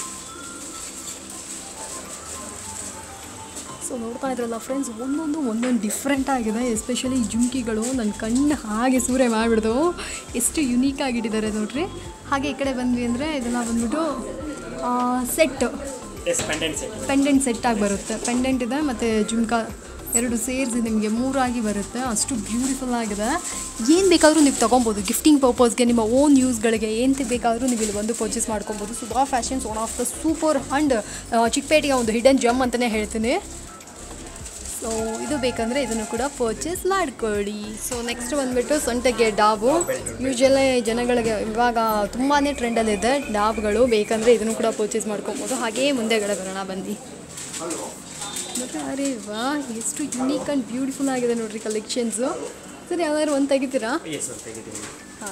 ಸೊ ನೋಡ್ತಾ ಇದ್ರಲ್ಲ ಫ್ರೆಂಡ್ಸ್ ಒಂದೊಂದು ಒಂದೊಂದು ಡಿಫ್ರೆಂಟ್ ಆಗಿದೆ ಎಸ್ಪೆಷಲಿ ಜುಮ್ಕಿಗಳು ನನ್ನ ಕಣ್ಣು ಹಾಗೆ ಸೂರೆ ಮಾಡಿಬಿಡ್ದು ಎಷ್ಟು ಯುನೀಕ್ ಆಗಿಟ್ಟಿದ್ದಾರೆ ನೋಡ್ರಿ ಹಾಗೆ ಈ ಕಡೆ ಬಂದ್ವಿ ಅಂದರೆ ಇದೆಲ್ಲ ಬಂದ್ಬಿಟ್ಟು ಸೆಟ್ ಎಸ್ ಪೆಂಡೆಂಟ್ ಸೆಟ್ ಪೆಂಡೆಂಟ್ ಸೆಟ್ ಆಗಿ ಬರುತ್ತೆ ಪೆಂಡೆಂಟ್ ಇದೆ ಮತ್ತು ಜುಮ್ಕಾ ಎರಡು ಸೇರಿಸಿ ನಿಮಗೆ ಮೂರಾಗಿ ಬರುತ್ತೆ ಅಷ್ಟು ಬ್ಯೂಟಿಫುಲ್ ಆಗಿದೆ ಏನು ಬೇಕಾದರೂ ನೀವು ತೊಗೊಬೋದು ಗಿಫ್ಟಿಂಗ್ ಪರ್ಪಸ್ಗೆ ನಿಮ್ಮ ಓನ್ ಯೂಸ್ಗಳಿಗೆ ಏನು ಬೇಕಾದರೂ ನೀವು ಇಲ್ಲಿ ಬಂದು ಪರ್ಚೇಸ್ ಮಾಡ್ಕೊಬೋದು Sudha fashions one of the super and ಚಿಕ್ಕಪೇಟೆಗೆ ಒಂದು ಹಿಡನ್ ಜಮ್ ಅಂತಲೇ ಹೇಳ್ತೀನಿ ಸೊ ಇದು ಬೇಕಂದರೆ ಇದನ್ನು ಕೂಡ ಪರ್ಚೇಸ್ ಮಾಡ್ಕೊಳ್ಳಿ ಸೊ ನೆಕ್ಸ್ಟ್ ಬಂದುಬಿಟ್ಟು ಸೊಂಟಗೆ ಡಾಬು ಯೂಶಲಿ ಜನಗಳಿಗೆ ಇವಾಗ ತುಂಬಾ ಟ್ರೆಂಡಲ್ಲಿದೆ ಡಾಬ್ಗಳು ಬೇಕಂದರೆ ಇದನ್ನು ಕೂಡ ಪರ್ಚೇಸ್ ಮಾಡ್ಕೊಬೋದು ಹಾಗೆಯೇ ಮುಂದೆಗಡೆ ಬರೋಣ ಬನ್ನಿ ಮತ್ತೆ ಅರೆ ವಾ ಎಷ್ಟು ಯುನೀಕ್ ಆ್ಯಂಡ್ ಬ್ಯೂಟಿಫುಲ್ ಆಗಿದೆ ನೋಡ್ರಿ ಕಲೆಕ್ಷನ್ಸು ಸರ್ ಯಾವ್ದಾದ್ರು ಒಂದು ತೆಗಿತೀರಾ ಎಸ್ ಅಂತ ತೆಗಿತೀನಿ ಹಾಂ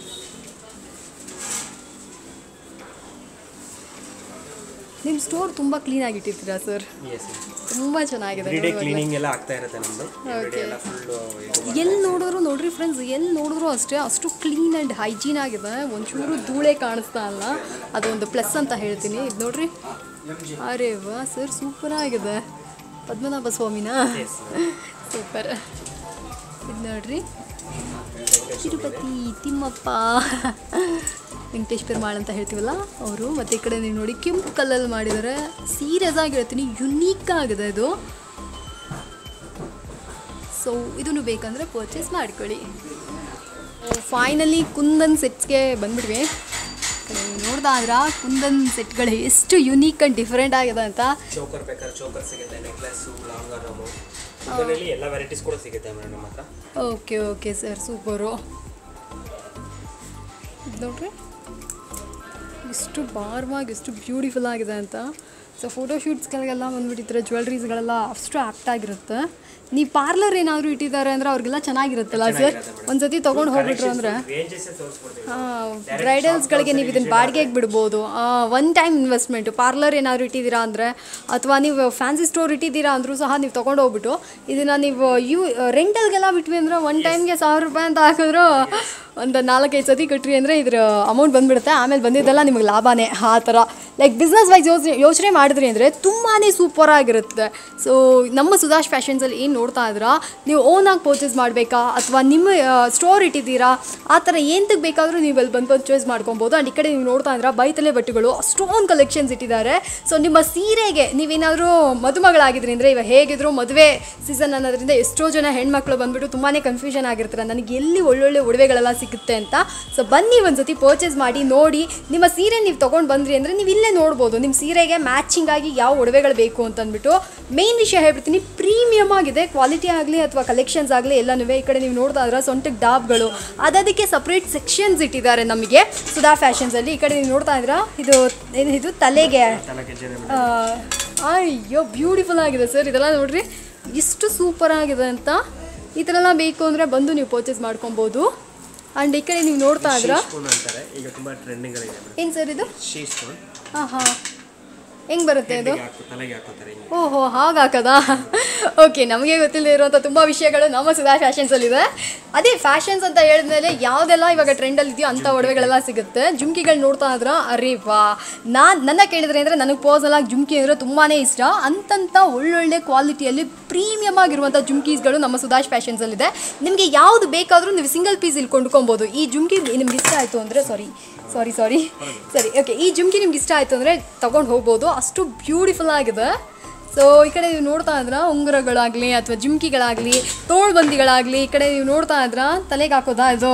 ನಿಮ್ಮ ಸ್ಟೋರ್ ತುಂಬ ಕ್ಲೀನಾಗಿ ಇಟ್ಟಿರ್ತೀರಾ ಸರ್ ಎಸ್ ತುಂಬ ಚೆನ್ನಾಗಿದೆ ಎವ್ರಿ ಡೇ ನೋಡುವಾಗ್ಲೇ. ಕ್ಲೀನಿಂಗ್ ಎಲ್ಲ ಆಗ್ತಾ ಇರುತ್ತೆ ನಮ್ಮದು ಎವ್ರಿ ಡೇ ಎಲ್ಲ ಫುಲ್ ಇದು ಎಲ್ಲಿ ನೋಡಿದ್ರು ನೋಡ್ರಿ ಫ್ರೆಂಡ್ಸ್ ಎಲ್ಲಿ ನೋಡಿದ್ರು ಅಷ್ಟೇ ಅಷ್ಟು ಕ್ಲೀನ್ ಆ್ಯಂಡ್ ಹೈಜೀನ್ ಆಗಿದೆ ಒಂಚೂರು ಧೂಳೆ ಕಾಣಿಸ್ತಾ ಇಲ್ಲ ಅದೊಂದು ಪ್ಲಸ್ ಅಂತ ಹೇಳ್ತೀನಿ ಇದು ನೋಡ್ರಿ ಅರೆ ವಾ ಸರ್ ಸೂಪರ್ ಆಗಿದೆ ಪದ್ಮನಾಭ ಸ್ವಾಮಿನಾ ಎಸ್ ಸೂಪರ್ ಇದು ನೋಡ್ರಿ ತಿರುಪತಿ ತಿಮ್ಮಪ್ಪ ವೆಂಕಟೇಶ್ ಪೆರುಮಾಳ್ ಅಂತ ಹೇಳ್ತೀವಲ್ಲ ಅವರು ಮತ್ತು ಈ ಕಡೆ ನೀವು ನೋಡಿ ಕೆಂಪು ಕಲ್ಲಲ್ಲಿ ಮಾಡಿದ್ದಾರೆ ಸೀರಿಯಸ್ ಆಗಿ ಹೇಳ್ತೀನಿ ಯುನೀಕ್ ಆಗಿದೆ ಇದು ಸೊ ಇದನ್ನು ಬೇಕಂದರೆ ಪರ್ಚೇಸ್ ಮಾಡ್ಕೊಳ್ಳಿ ಫೈನಲಿ ಕುಂದನ್ ಸೆಟ್ಸ್ಗೆ ಬಂದ್ಬಿಟ್ವಿ ನೀವು ನೋಡ್ತಾ ಇದ್ರ ಕುಂದನ್ ಸೆಟ್ಗಳು ಎಷ್ಟು ಯುನೀಕ್ ಆ್ಯಂಡ್ ಡಿಫ್ರೆಂಟ್ ಆಗಿದೆ ಅಂತ ಚೋಕರ್ ಬೇಕಾದ್ರೆ ಚೋಕರ್ ಸಿಗುತ್ತೆ ನೆಕ್ಲೆಸ್ಸು ಲಾಂಗರಮು ಇದರಲ್ಲಿ ಎಲ್ಲ ವೆರೈಟೀಸ್ ಕೂಡ ಸಿಗುತ್ತೆ ಮೇಡಮ್ ನಮ್ಮ ಹತ್ರ ಓಕೆ ಓಕೆ ಸರ್ ಸೂಪರು ಇದು ನೋಡ್ರಿ ಎಷ್ಟು ಬಾರ್ವಾಗಿ ಎಷ್ಟು ಬ್ಯೂಟಿಫುಲ್ ಆಗಿದೆ ಅಂತ ಸೊ ಫೋಟೋಶೂಟ್ಸ್ಗಳಿಗೆಲ್ಲ ಬಂದ್ಬಿಟ್ಟು ಈ ಥರ ಜ್ಯುವೆಲ್ರೀಸ್ಗಳೆಲ್ಲ ಅಷ್ಟು ಆ್ಯಕ್ಟ್ ಆಗಿರುತ್ತೆ ನೀವು ಪಾರ್ಲರ್ ಏನಾದರೂ ಇಟ್ಟಿದ್ದಾರೆ ಅಂದರೆ ಅವ್ರಿಗೆಲ್ಲ ಚೆನ್ನಾಗಿರುತ್ತಲ್ಲ ಸರ್ ಚೆನ್ನಾಗಿರುತ್ತೆ madam. ಒಂದ್ಸತಿ ತೊಗೊಂಡು ಹೋಗ್ಬಿಟ್ರು ಅಂದರೆ ರೇಂಜಸ್ ತೋರಿಸ್ಕೊಡ್ತೀವಿ ಬ್ರೈಡಲ್ಸ್ಗಳಿಗೆ ನೀವು ಇದನ್ನು ಬಾಡಿಗೆಗೆ ಬಿಡ್ಬೋದು ಒನ್ ಟೈಮ್ ಇನ್ವೆಸ್ಟ್ಮೆಂಟು ಪಾರ್ಲರ್ ಏನಾದರೂ ಇಟ್ಟಿದ್ದೀರಾ ಅಂದರೆ ಅಥವಾ ನೀವು ಫ್ಯಾನ್ಸಿ ಸ್ಟೋರ್ ಇಟ್ಟಿದ್ದೀರಾ ಅಂದರೂ ಸಹ ನೀವು ತೊಗೊಂಡು ಹೋಗ್ಬಿಟ್ಟು ಇದನ್ನು ನೀವು ಯೂ ರೆಂಟಲ್ಗೆಲ್ಲ ಬಿಟ್ವಿ ಅಂದರೆ ಒನ್ ಟೈಮ್ಗೆ ಸಾವಿರ ರೂಪಾಯಿ ಅಂತ ಹಾಕಿದ್ರು ಒಂದು ನಾಲ್ಕೈದು ಸತಿ ಕಟ್ರಿ ಅಂದರೆ ಇದ್ರ ಅಮೌಂಟ್ ಬಂದುಬಿಡುತ್ತೆ ಆಮೇಲೆ ಬಂದಿದ್ದೆಲ್ಲ ನಿಮಗೆ ಲಾಭನೇ ಆ ಥರ ಲೈಕ್ ಬಿಸ್ನೆಸ್ ವೈಸ್ ಯೋಚನೆ ಯೋಚನೆ ಮಾಡಿದ್ರಿ ಅಂದರೆ ತುಂಬಾ ಸೂಪರ್ ಆಗಿರುತ್ತೆ ಸೊ ನಮ್ಮ ಸುಧಾಶ್ ಫ್ಯಾಷನ್ಸಲ್ಲಿ ಏನು ನೋಡ್ತಾ ಇದ್ದೀರಾ ನೀವು ಓನಾಗಿ ಪರ್ಚೇಸ್ ಮಾಡಬೇಕಾ ಅಥವಾ ನಿಮ್ಮ ಸ್ಟೋರ್ ಇಟ್ಟಿದ್ದೀರಾ ಆ ಥರ ಏನಕ್ಕೆ ಬೇಕಾದರೂ ನೀವು ಅಲ್ಲಿ ಬಂದು ಪರ್ಚೇಸ್ ಮಾಡ್ಕೊಬೋದು ಆ್ಯಂಡ್ ಈ ಕಡೆ ನೀವು ನೋಡ್ತಾ ಇದ್ದೀರಾ ಬೈತಲೆ ಬಟ್ಟೆಗಳು ಅಷ್ಟೊಂದು ಕಲೆಕ್ಷನ್ಸ್ ಇಟ್ಟಿದ್ದಾರೆ ಸೊ ನಿಮ್ಮ ಸೀರೆಗೆ ನೀವೇನಾದರೂ ಮದುಮಗಳಾಗಿದ್ರಿ ಅಂದರೆ ಇವಾಗ ಹೇಗಿದ್ರು ಮದುವೆ ಸೀಸನ್ ಅನ್ನೋದ್ರಿಂದ ಎಷ್ಟೋ ಜನ ಹೆಣ್ಮಕ್ಳು ಬಂದ್ಬಿಟ್ಟು ತುಂಬಾ ಕನ್ಫ್ಯೂಷನ್ ಆಗಿರ್ತಾರೆ ನನಗೆ ಎಲ್ಲಿ ಒಳ್ಳೊಳ್ಳೆ ಒಡವೆಗಳೆಲ್ಲ ಸಿಗುತ್ತೆ ಅಂತ ಸೊ ಬನ್ನಿ ಒಂದ್ಸತಿ ಪರ್ಚೇಸ್ ಮಾಡಿ ನೋಡಿ ನಿಮ್ಮ ಸೀರೆ ನೀವು ತೊಗೊಂಡು ಬಂದ್ರಿ ಅಂದರೆ ನೀವು ಇಲ್ಲೇ ನೋಡ್ಬೋದು ನಿಮ್ಮ ಸೀರೆಗೆ ಮ್ಯಾಚಿಂಗ್ ಆಗಿ ಯಾವ ಒಡವೆಗಳು ಬೇಕು ಅಂತ ಅಂದ್ಬಿಟ್ಟು ಮೇನ್ ವಿಷಯ ಹೇಳ್ಬಿಡ್ತೀನಿ ಪ್ರೀಮಿಯಮ್ ಆಗಿದೆ ಕ್ವಾಲಿಟಿ ಆಗಲಿ ಅಥವಾ ಕಲೆಕ್ಷನ್ಸ್ ಆಗಲಿ ಎಲ್ಲನೂ ಈ ಕಡೆ ನೀವು ನೋಡ್ತಾ ಇದ್ರೆ ಸೊಂಟಕ್ಕೆ ಡಾಬ್ಗಳು ಅದಕ್ಕೆ ಸಪ್ರೇಟ್ ಸೆಕ್ಷನ್ಸ್ ಇಟ್ಟಿದ್ದಾರೆ ನಮಗೆ ಸುಧಾ ಫ್ಯಾಷನ್ಸಲ್ಲಿ ಈ ಕಡೆ ನೀವು ನೋಡ್ತಾ ಇದ್ದೀರಾ ಇದು ಏನು ಇದು ತಲೆಗೆ ತಲೆಗೆಜ್ಜೆ ಆ, ಅಯ್ಯೋ ಬ್ಯೂಟಿಫುಲ್ ಆಗಿದೆ ಸರ್ ಇದೆಲ್ಲ ನೋಡ್ರಿ ಎಷ್ಟು ಸೂಪರ್ ಆಗಿದೆ ಅಂತ ಈ ಥರ ಎಲ್ಲ ಬೇಕು ಅಂದರೆ ಬಂದು ನೀವು ಪರ್ಚೇಸ್ ಮಾಡ್ಕೊಬೋದು ಆ್ಯಂಡ್ ಈ ಕಡೆ ನೀವು ನೋಡ್ತಾ ಇದ್ರಾ ಸ್ಪೂನ್ ಅಂತಾರೆ ಈಗ ತುಂಬಾ ಟ್ರೆಂಡಿಂಗ್ ಇದೆ ಮೇಡಮ್ ಏನು ಸರ್ ಇದು ಶೀ ಸ್ಪೂನ್ ಹಾಂ ಹಾಂ ಹೆಂಗೆ ಬರುತ್ತೆ ಇದು ಹಾಕೋ ತಲೆಗೆ ಹಾಕೋತಾರೆ ಹಿಂಗೆ ಓಹೋ ಹಾಗಾಕದಾ ಓಕೆ ನಮಗೆ ಗೊತ್ತಿಲ್ಲದೆ ಇರುವಂಥ ತುಂಬ ವಿಷಯಗಳು ನಮ್ಮ ಸುಧಾ ಫ್ಯಾಷನ್ಸಲ್ಲಿದೆ ಅದೇ ಫ್ಯಾಷನ್ಸ್ ಅಂತ ಹೇಳಿದ್ಮೇಲೆ ಯಾವುದೆಲ್ಲ ಇವಾಗ ಟ್ರೆಂಡಲ್ಲಿ ಇದೆಯೋ ಅಂಥ ಒಡವೆಗಳೆಲ್ಲ ಸಿಗುತ್ತೆ ಜುಮ್ಕಿಗಳು ನೋಡ್ತಾ ಇದ್ರ ಅರೆ ವಾ ನಾನು ನನ್ನ ಕೇಳಿದ್ರೆ ಅಂದರೆ ನನಗೆ ಪರ್ಸನಲ್ ಆಗಿ ಜುಮ್ಕಿ ಅಂದರೆ ತುಂಬಾ ಇಷ್ಟ ಅಂತಂತ ಒಳ್ಳೊಳ್ಳೆ ಕ್ವಾಲಿಟಿಯಲ್ಲಿ ಪ್ರೀಮಿಯಮ್ ಆಗಿರುವಂಥ ಜುಮ್ಕೀಸ್ಗಳು ನಮ್ಮ ಸುಧಾಶ್ ಫ್ಯಾಷನ್ಸಲ್ಲಿದೆ ನಿಮಗೆ ಯಾವುದು ಬೇಕಾದರೂ ನೀವು ಸಿಂಗಲ್ ಪೀಸ್ ಇಲ್ಲಿ ಕೊಂಡ್ಕೊಬೋದು ಈ ಜುಮ್ಕಿ ನಿಮ್ಗೆ ಇಷ್ಟ ಆಯಿತು ಅಂದರೆ ಸಾರಿ ಸಾರಿ ಸಾರಿ ಸರಿ ಓಕೆ ಈ ಜುಮ್ಕಿ ನಿಮ್ಗೆ ಇಷ್ಟ ಆಯಿತು ಅಂದರೆ ತೊಗೊಂಡು ಹೋಗ್ಬೋದು ಅಷ್ಟು ಬ್ಯೂಟಿಫುಲ್ ಆಗಿದೆ ಸೊ ಈ ಕಡೆ ನೀವು ನೋಡ್ತಾ ಇದ್ರ ಉಂಗುರಗಳಾಗಲಿ ಅಥವಾ ಜುಮ್ಕಿಗಳಾಗಲಿ ತೋಳ್ಬಂದಿಗಳಾಗಲಿ ಈ ಕಡೆ ನೀವು ನೋಡ್ತಾ ಇದ್ರ ತಲೆಗೆ ಹಾಕೋದಾ ಇದು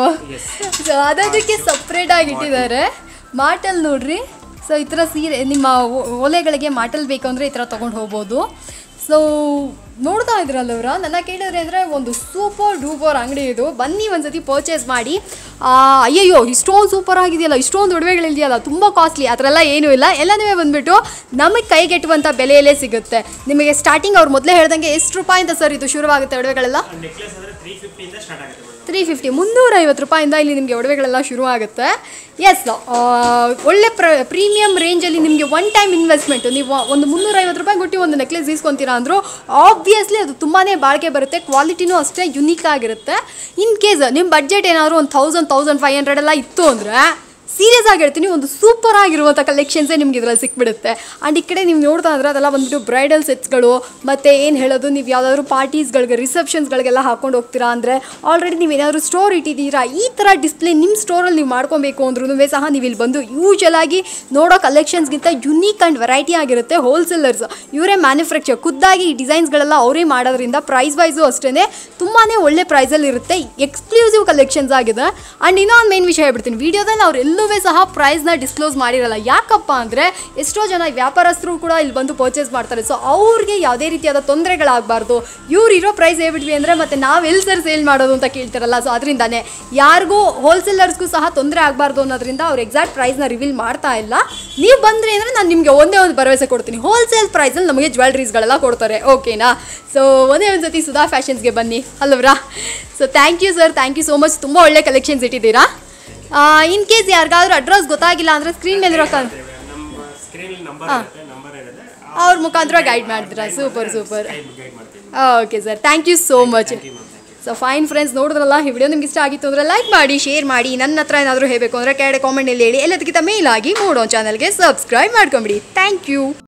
ಸೊ ಅದಕ್ಕೆ ಸಪ್ರೇಟಾಗಿ ಇಟ್ಟಿದ್ದಾರೆ ಮಾಟಲ್ ನೋಡ್ರಿ ಸೊ ಈ ಥರ ಸೀರೆ ನಿಮ್ಮ ಒ- ಒಲೆಗಳಿಗೆ ಮಾಟಲ್ ಬೇಕು ಅಂದರೆ ಈ ಥರ ತೊಗೊಂಡು ಹೋಗ್ಬೋದು ಸೊ ನೋಡ್ತಾ ಇದ್ರಲ್ಲವ್ರ ನನ್ನ ಕೇಳಿದ್ರೆ ಅಂದರೆ ಒಂದು ಸೂಪರ್ ಡೂಪರ್ ಅಂಗಡಿ ಇದು ಬನ್ನಿ ಒಂದ್ಸತಿ ಪರ್ಚೇಸ್ ಮಾಡಿ ಆ, ಅಯ್ಯಯ್ಯೋ ಇಷ್ಟೊಂದು ಸೂಪರ್ ಆಗಿದೆಯಲ್ಲ ಇಷ್ಟೊಂದು ಒಡವೆಗಳಿದೆಯಲ್ಲ ತುಂಬ ಕಾಸ್ಟ್ಲಿ ಆ ಥರ ಎಲ್ಲ ಏನೂ ಇಲ್ಲ ಎಲ್ಲನೂ ಬಂದುಬಿಟ್ಟು ನಮಗೆ ಕೈಗೆಟುವಂಥ ಬೆಲೆಯಲ್ಲೇ ಸಿಗುತ್ತೆ ನಿಮಗೆ ಸ್ಟಾರ್ಟಿಂಗ್ ಅವ್ರು ಮೊದಲೇ ಹೇಳ್ದಂಗೆ ಎಷ್ಟು ರೂಪಾಯಿ ಅಂತ ಸರ್ ಇದು ಶುರುವಾಗುತ್ತೆ ಒಡವೆಗಳೆಲ್ಲ ನೆಕ್ಲೆಸ್ ಅಂದ್ರೆ ತ್ರೀ ಫಿಫ್ಟಿಯಿಂದ ಸ್ಟಾರ್ಟ್ ಆಗುತ್ತೆ ಮೇಡಮ್ ತ್ರೀ ಫಿಫ್ಟಿ ಮುನ್ನೂರೈವತ್ತು ರೂಪಾಯಿಂದ ಇಲ್ಲಿ ನಿಮಗೆ ಒಡವೆಗಳೆಲ್ಲ ಶುರು ಆಗುತ್ತೆ ಎಸ್ ಒಳ್ಳೆ ಪ್ರ ಪ್ರೀಮಿಯಂ ರೇಂಜಲ್ಲಿ ನಿಮಗೆ ಒನ್ ಟೈಮ್ ಇನ್ವೆಸ್ಟ್ಮೆಂಟು ನೀವು ಒಂದು ಮುನ್ನೂರೈವತ್ತು ರೂಪಾಯಿ ಕೊಟ್ಟು ಒಂದು ನೆಕ್ಲೆಸ್ ಇಸ್ಕೊತೀರಾ ಅಂದರೂ ಆಬ್ವಿಯಸ್ಲಿ ಅದು ತುಂಬಾ ಬಾಳಿಕೆ ಬರುತ್ತೆ ಕ್ವಾಲಿಟಿನೂ ಅಷ್ಟೇ ಯುನೀಕ್ ಆಗಿರುತ್ತೆ ಇನ್ ಕೇಸ್ ನಿಮ್ಮ ಬಡ್ಜೆಟ್ ಏನಾದರೂ ಒಂದು ತೌಸಂಡ್ ತೌಸಂಡ್ ಫೈವ್ ಹಂಡ್ರೆಡ್ ಎಲ್ಲ ಇತ್ತು ಅಂದರೆ ಸೀರಿಯಸ್ ಆಗಿ ಹೇಳ್ತೀನಿ ಒಂದು ಸೂಪರ್ ಆಗಿರುವಂಥ ಕಲೆಕ್ಷನ್ಸೇ ನಿಮ್ಗೆ ಇದರಲ್ಲಿ ಸಿಕ್ಬಿಡುತ್ತೆ ಆ್ಯಂಡ್ ಈ ಕಡೆ ನೀವು ನೋಡ್ತಾ ಇದ್ರೆ ಅದೆಲ್ಲ ಬಂದ್ಬಿಟ್ಟು ಬ್ರೈಡಲ್ ಸೆಟ್ಸ್ಗಳು ಮತ್ತು ಏನು ಹೇಳೋದು ನೀವು ಯಾವುದಾದ್ರೂ ಪಾರ್ಟೀಸ್ಗಳಿಗೆ ರಿಸೆಪ್ಷನ್ಸ್ಗಳಿಗೆಲ್ಲ ಹಾಕೊಂಡು ಹೋಗ್ತೀರಾ ಅಂದರೆ ಆಲ್ರೆಡಿ ನೀವು ಏನಾದರೂ ಸ್ಟೋರ್ ಇಟ್ಟಿದ್ದೀರಾ ಈ ಥರ ಡಿಸ್ಪ್ಲೇ ನಿಮ್ಮ ಸ್ಟೋರಲ್ಲಿ ನೀವು ಮಾಡ್ಕೊಬೇಕು ಅಂದ್ರೂ ಸಹ ನೀವು ಇಲ್ಲಿ ಬಂದು ಯೂಶಲ್ ಆಗಿ ನೋಡೋ ಕಲೆಕ್ಷನ್ಸ್ಗಿಂತ ಯುನೀಕ್ ಆ್ಯಂಡ್ ವೆರೈಟಿ ಆಗಿರುತ್ತೆ ಹೋಲ್ಸೇಲರ್ಸ್ ಇವರೇ ಮ್ಯಾನುಫ್ಯಾಕ್ಚರ್ ಖುದ್ದಾಗಿ ಈ ಡಿಸೈನ್ಸ್ಗಳೆಲ್ಲ ಅವರೇ ಮಾಡೋದ್ರಿಂದ ಪ್ರೈಸ್ ವೈಸು ಅಷ್ಟೇ ತುಂಬಾ ಒಳ್ಳೆ ಪ್ರೈಸಲ್ಲಿ ಇರುತ್ತೆ ಎಕ್ಸ್ಕ್ಲೂಸಿವ್ ಕಲೆಕ್ಷನ್ಸ್ ಆಗಿದೆ ಆ್ಯಂಡ್ ಇನ್ನೊಂದು ಮೇನ್ ವಿಷಯ ಹೇಳ್ಬಿಡ್ತೀನಿ ವಿಡಿಯೋದಲ್ಲಿ ಅವ್ರು ಎಲ್ಲೂ ಸಹ ಪ್ರೈಸ್ನ ಡಿಸ್ಕ್ಲೋಸ್ ಮಾಡಿರಲ್ಲ ಯಾಕಪ್ಪ ಅಂದರೆ ಎಷ್ಟೋ ಜನ ವ್ಯಾಪಾರಸ್ಥರು ಕೂಡ ಇಲ್ಲಿ ಬಂದು ಪರ್ಚೇಸ್ ಮಾಡ್ತಾರೆ ಸೊ ಅವ್ರಿಗೆ ಯಾವುದೇ ರೀತಿಯಾದ ತೊಂದರೆಗಳಾಗಬಾರ್ದು ಇವ್ರು ಇರೋ ಪ್ರೈಸ್ ಹೇಳ್ಬಿಟ್ವಿ ಅಂದರೆ ಮತ್ತೆ ನಾವು ಎಲ್ಲಿ ಸರ್ ಸೇಲ್ ಮಾಡೋದು ಅಂತ ಕೇಳ್ತಾರಲ್ಲ ಸೊ ಅದರಿಂದಾನೆ ಯಾರಿಗೂ ಹೋಲ್ಸೇಲರ್ಸ್ಗೂ ಸಹ ತೊಂದರೆ ಆಗಬಾರ್ದು ಅನ್ನೋದ್ರಿಂದ ಅವ್ರು ಎಕ್ಸಾಕ್ಟ್ ಪ್ರೈಸ್ನ ರಿವೀಲ್ ಮಾಡ್ತಾ ಇಲ್ಲ ನೀವು ಬಂದ್ರಿ ಅಂದರೆ ನಾನು ನಿಮಗೆ ಒಂದೇ ಒಂದು ಭರವಸೆ ಕೊಡ್ತೀನಿ ಹೋಲ್ಸೇಲ್ ಪ್ರೈಸಲ್ಲಿ ನಮಗೆ ಜ್ಯುವೆಲ್ರೀಸ್ಗಳೆಲ್ಲ ಕೊಡ್ತಾರೆ ಓಕೆನಾ ಸೊ ಒಂದೇ ಒಂದು ಸತಿ ಸುಧಾ ಫ್ಯಾಷನ್ಸ್ಗೆ ಬನ್ನಿ ಅಲ್ಲವ್ರಾ so thank you sir thank you so much ತುಂಬ ಒಳ್ಳೆ ಕಲೆಕ್ಷನ್ಸ್ ಇಟ್ಟಿದ್ದೀರಾ ಇನ್ ಕೇಸ್ ಯಾರಿಗಾದ್ರೂ ಅಡ್ರೆಸ್ ಗೊತ್ತಾಗಿಲ್ಲ ಅಂದರೆ ಸ್ಕ್ರೀನ್ ಮೇಲಿರೋ ಕ ನಮ್ಮ ಸ್ಕ್ರೀನ್ ನಂಬರ್ ಇರುತ್ತೆ ನಂಬರ್ ಇರುತ್ತೆ ಅವ್ರ ಮುಖಾಂತರ ಗೈಡ್ ಮಾಡ್ತೀರಾ ಸೂಪರ್ ಸೂಪರ್ ಗೈಡ್ ಮಾಡ್ತೀವಿ okay sir thank you so much so fine friends ನೋಡಿದ್ರಲ್ಲ ಈ ವಿಡಿಯೋ ನಿಮ್ಗೆ ಇಷ್ಟ ಆಗಿತ್ತು ಅಂದರೆ ಲೈಕ್ ಮಾಡಿ ಶೇರ್ ಮಾಡಿ ನನ್ನ ಹತ್ರ ಏನಾದರೂ ಹೇಳಬೇಕು ಅಂದರೆ ಕೆಳಗಡೆ ಕಾಮೆಂಟಲ್ಲಿ ಹೇಳಿ ಎಲ್ಲದಕ್ಕಿಂತ ಮೇಲಾಗಿ ಮೂಡೋ ಚಾನಲ್ಗೆ ಸಬ್ಸ್ಕ್ರೈಬ್ ಮಾಡ್ಕೊಂಬಿಡಿ ಥ್ಯಾಂಕ್ ಯು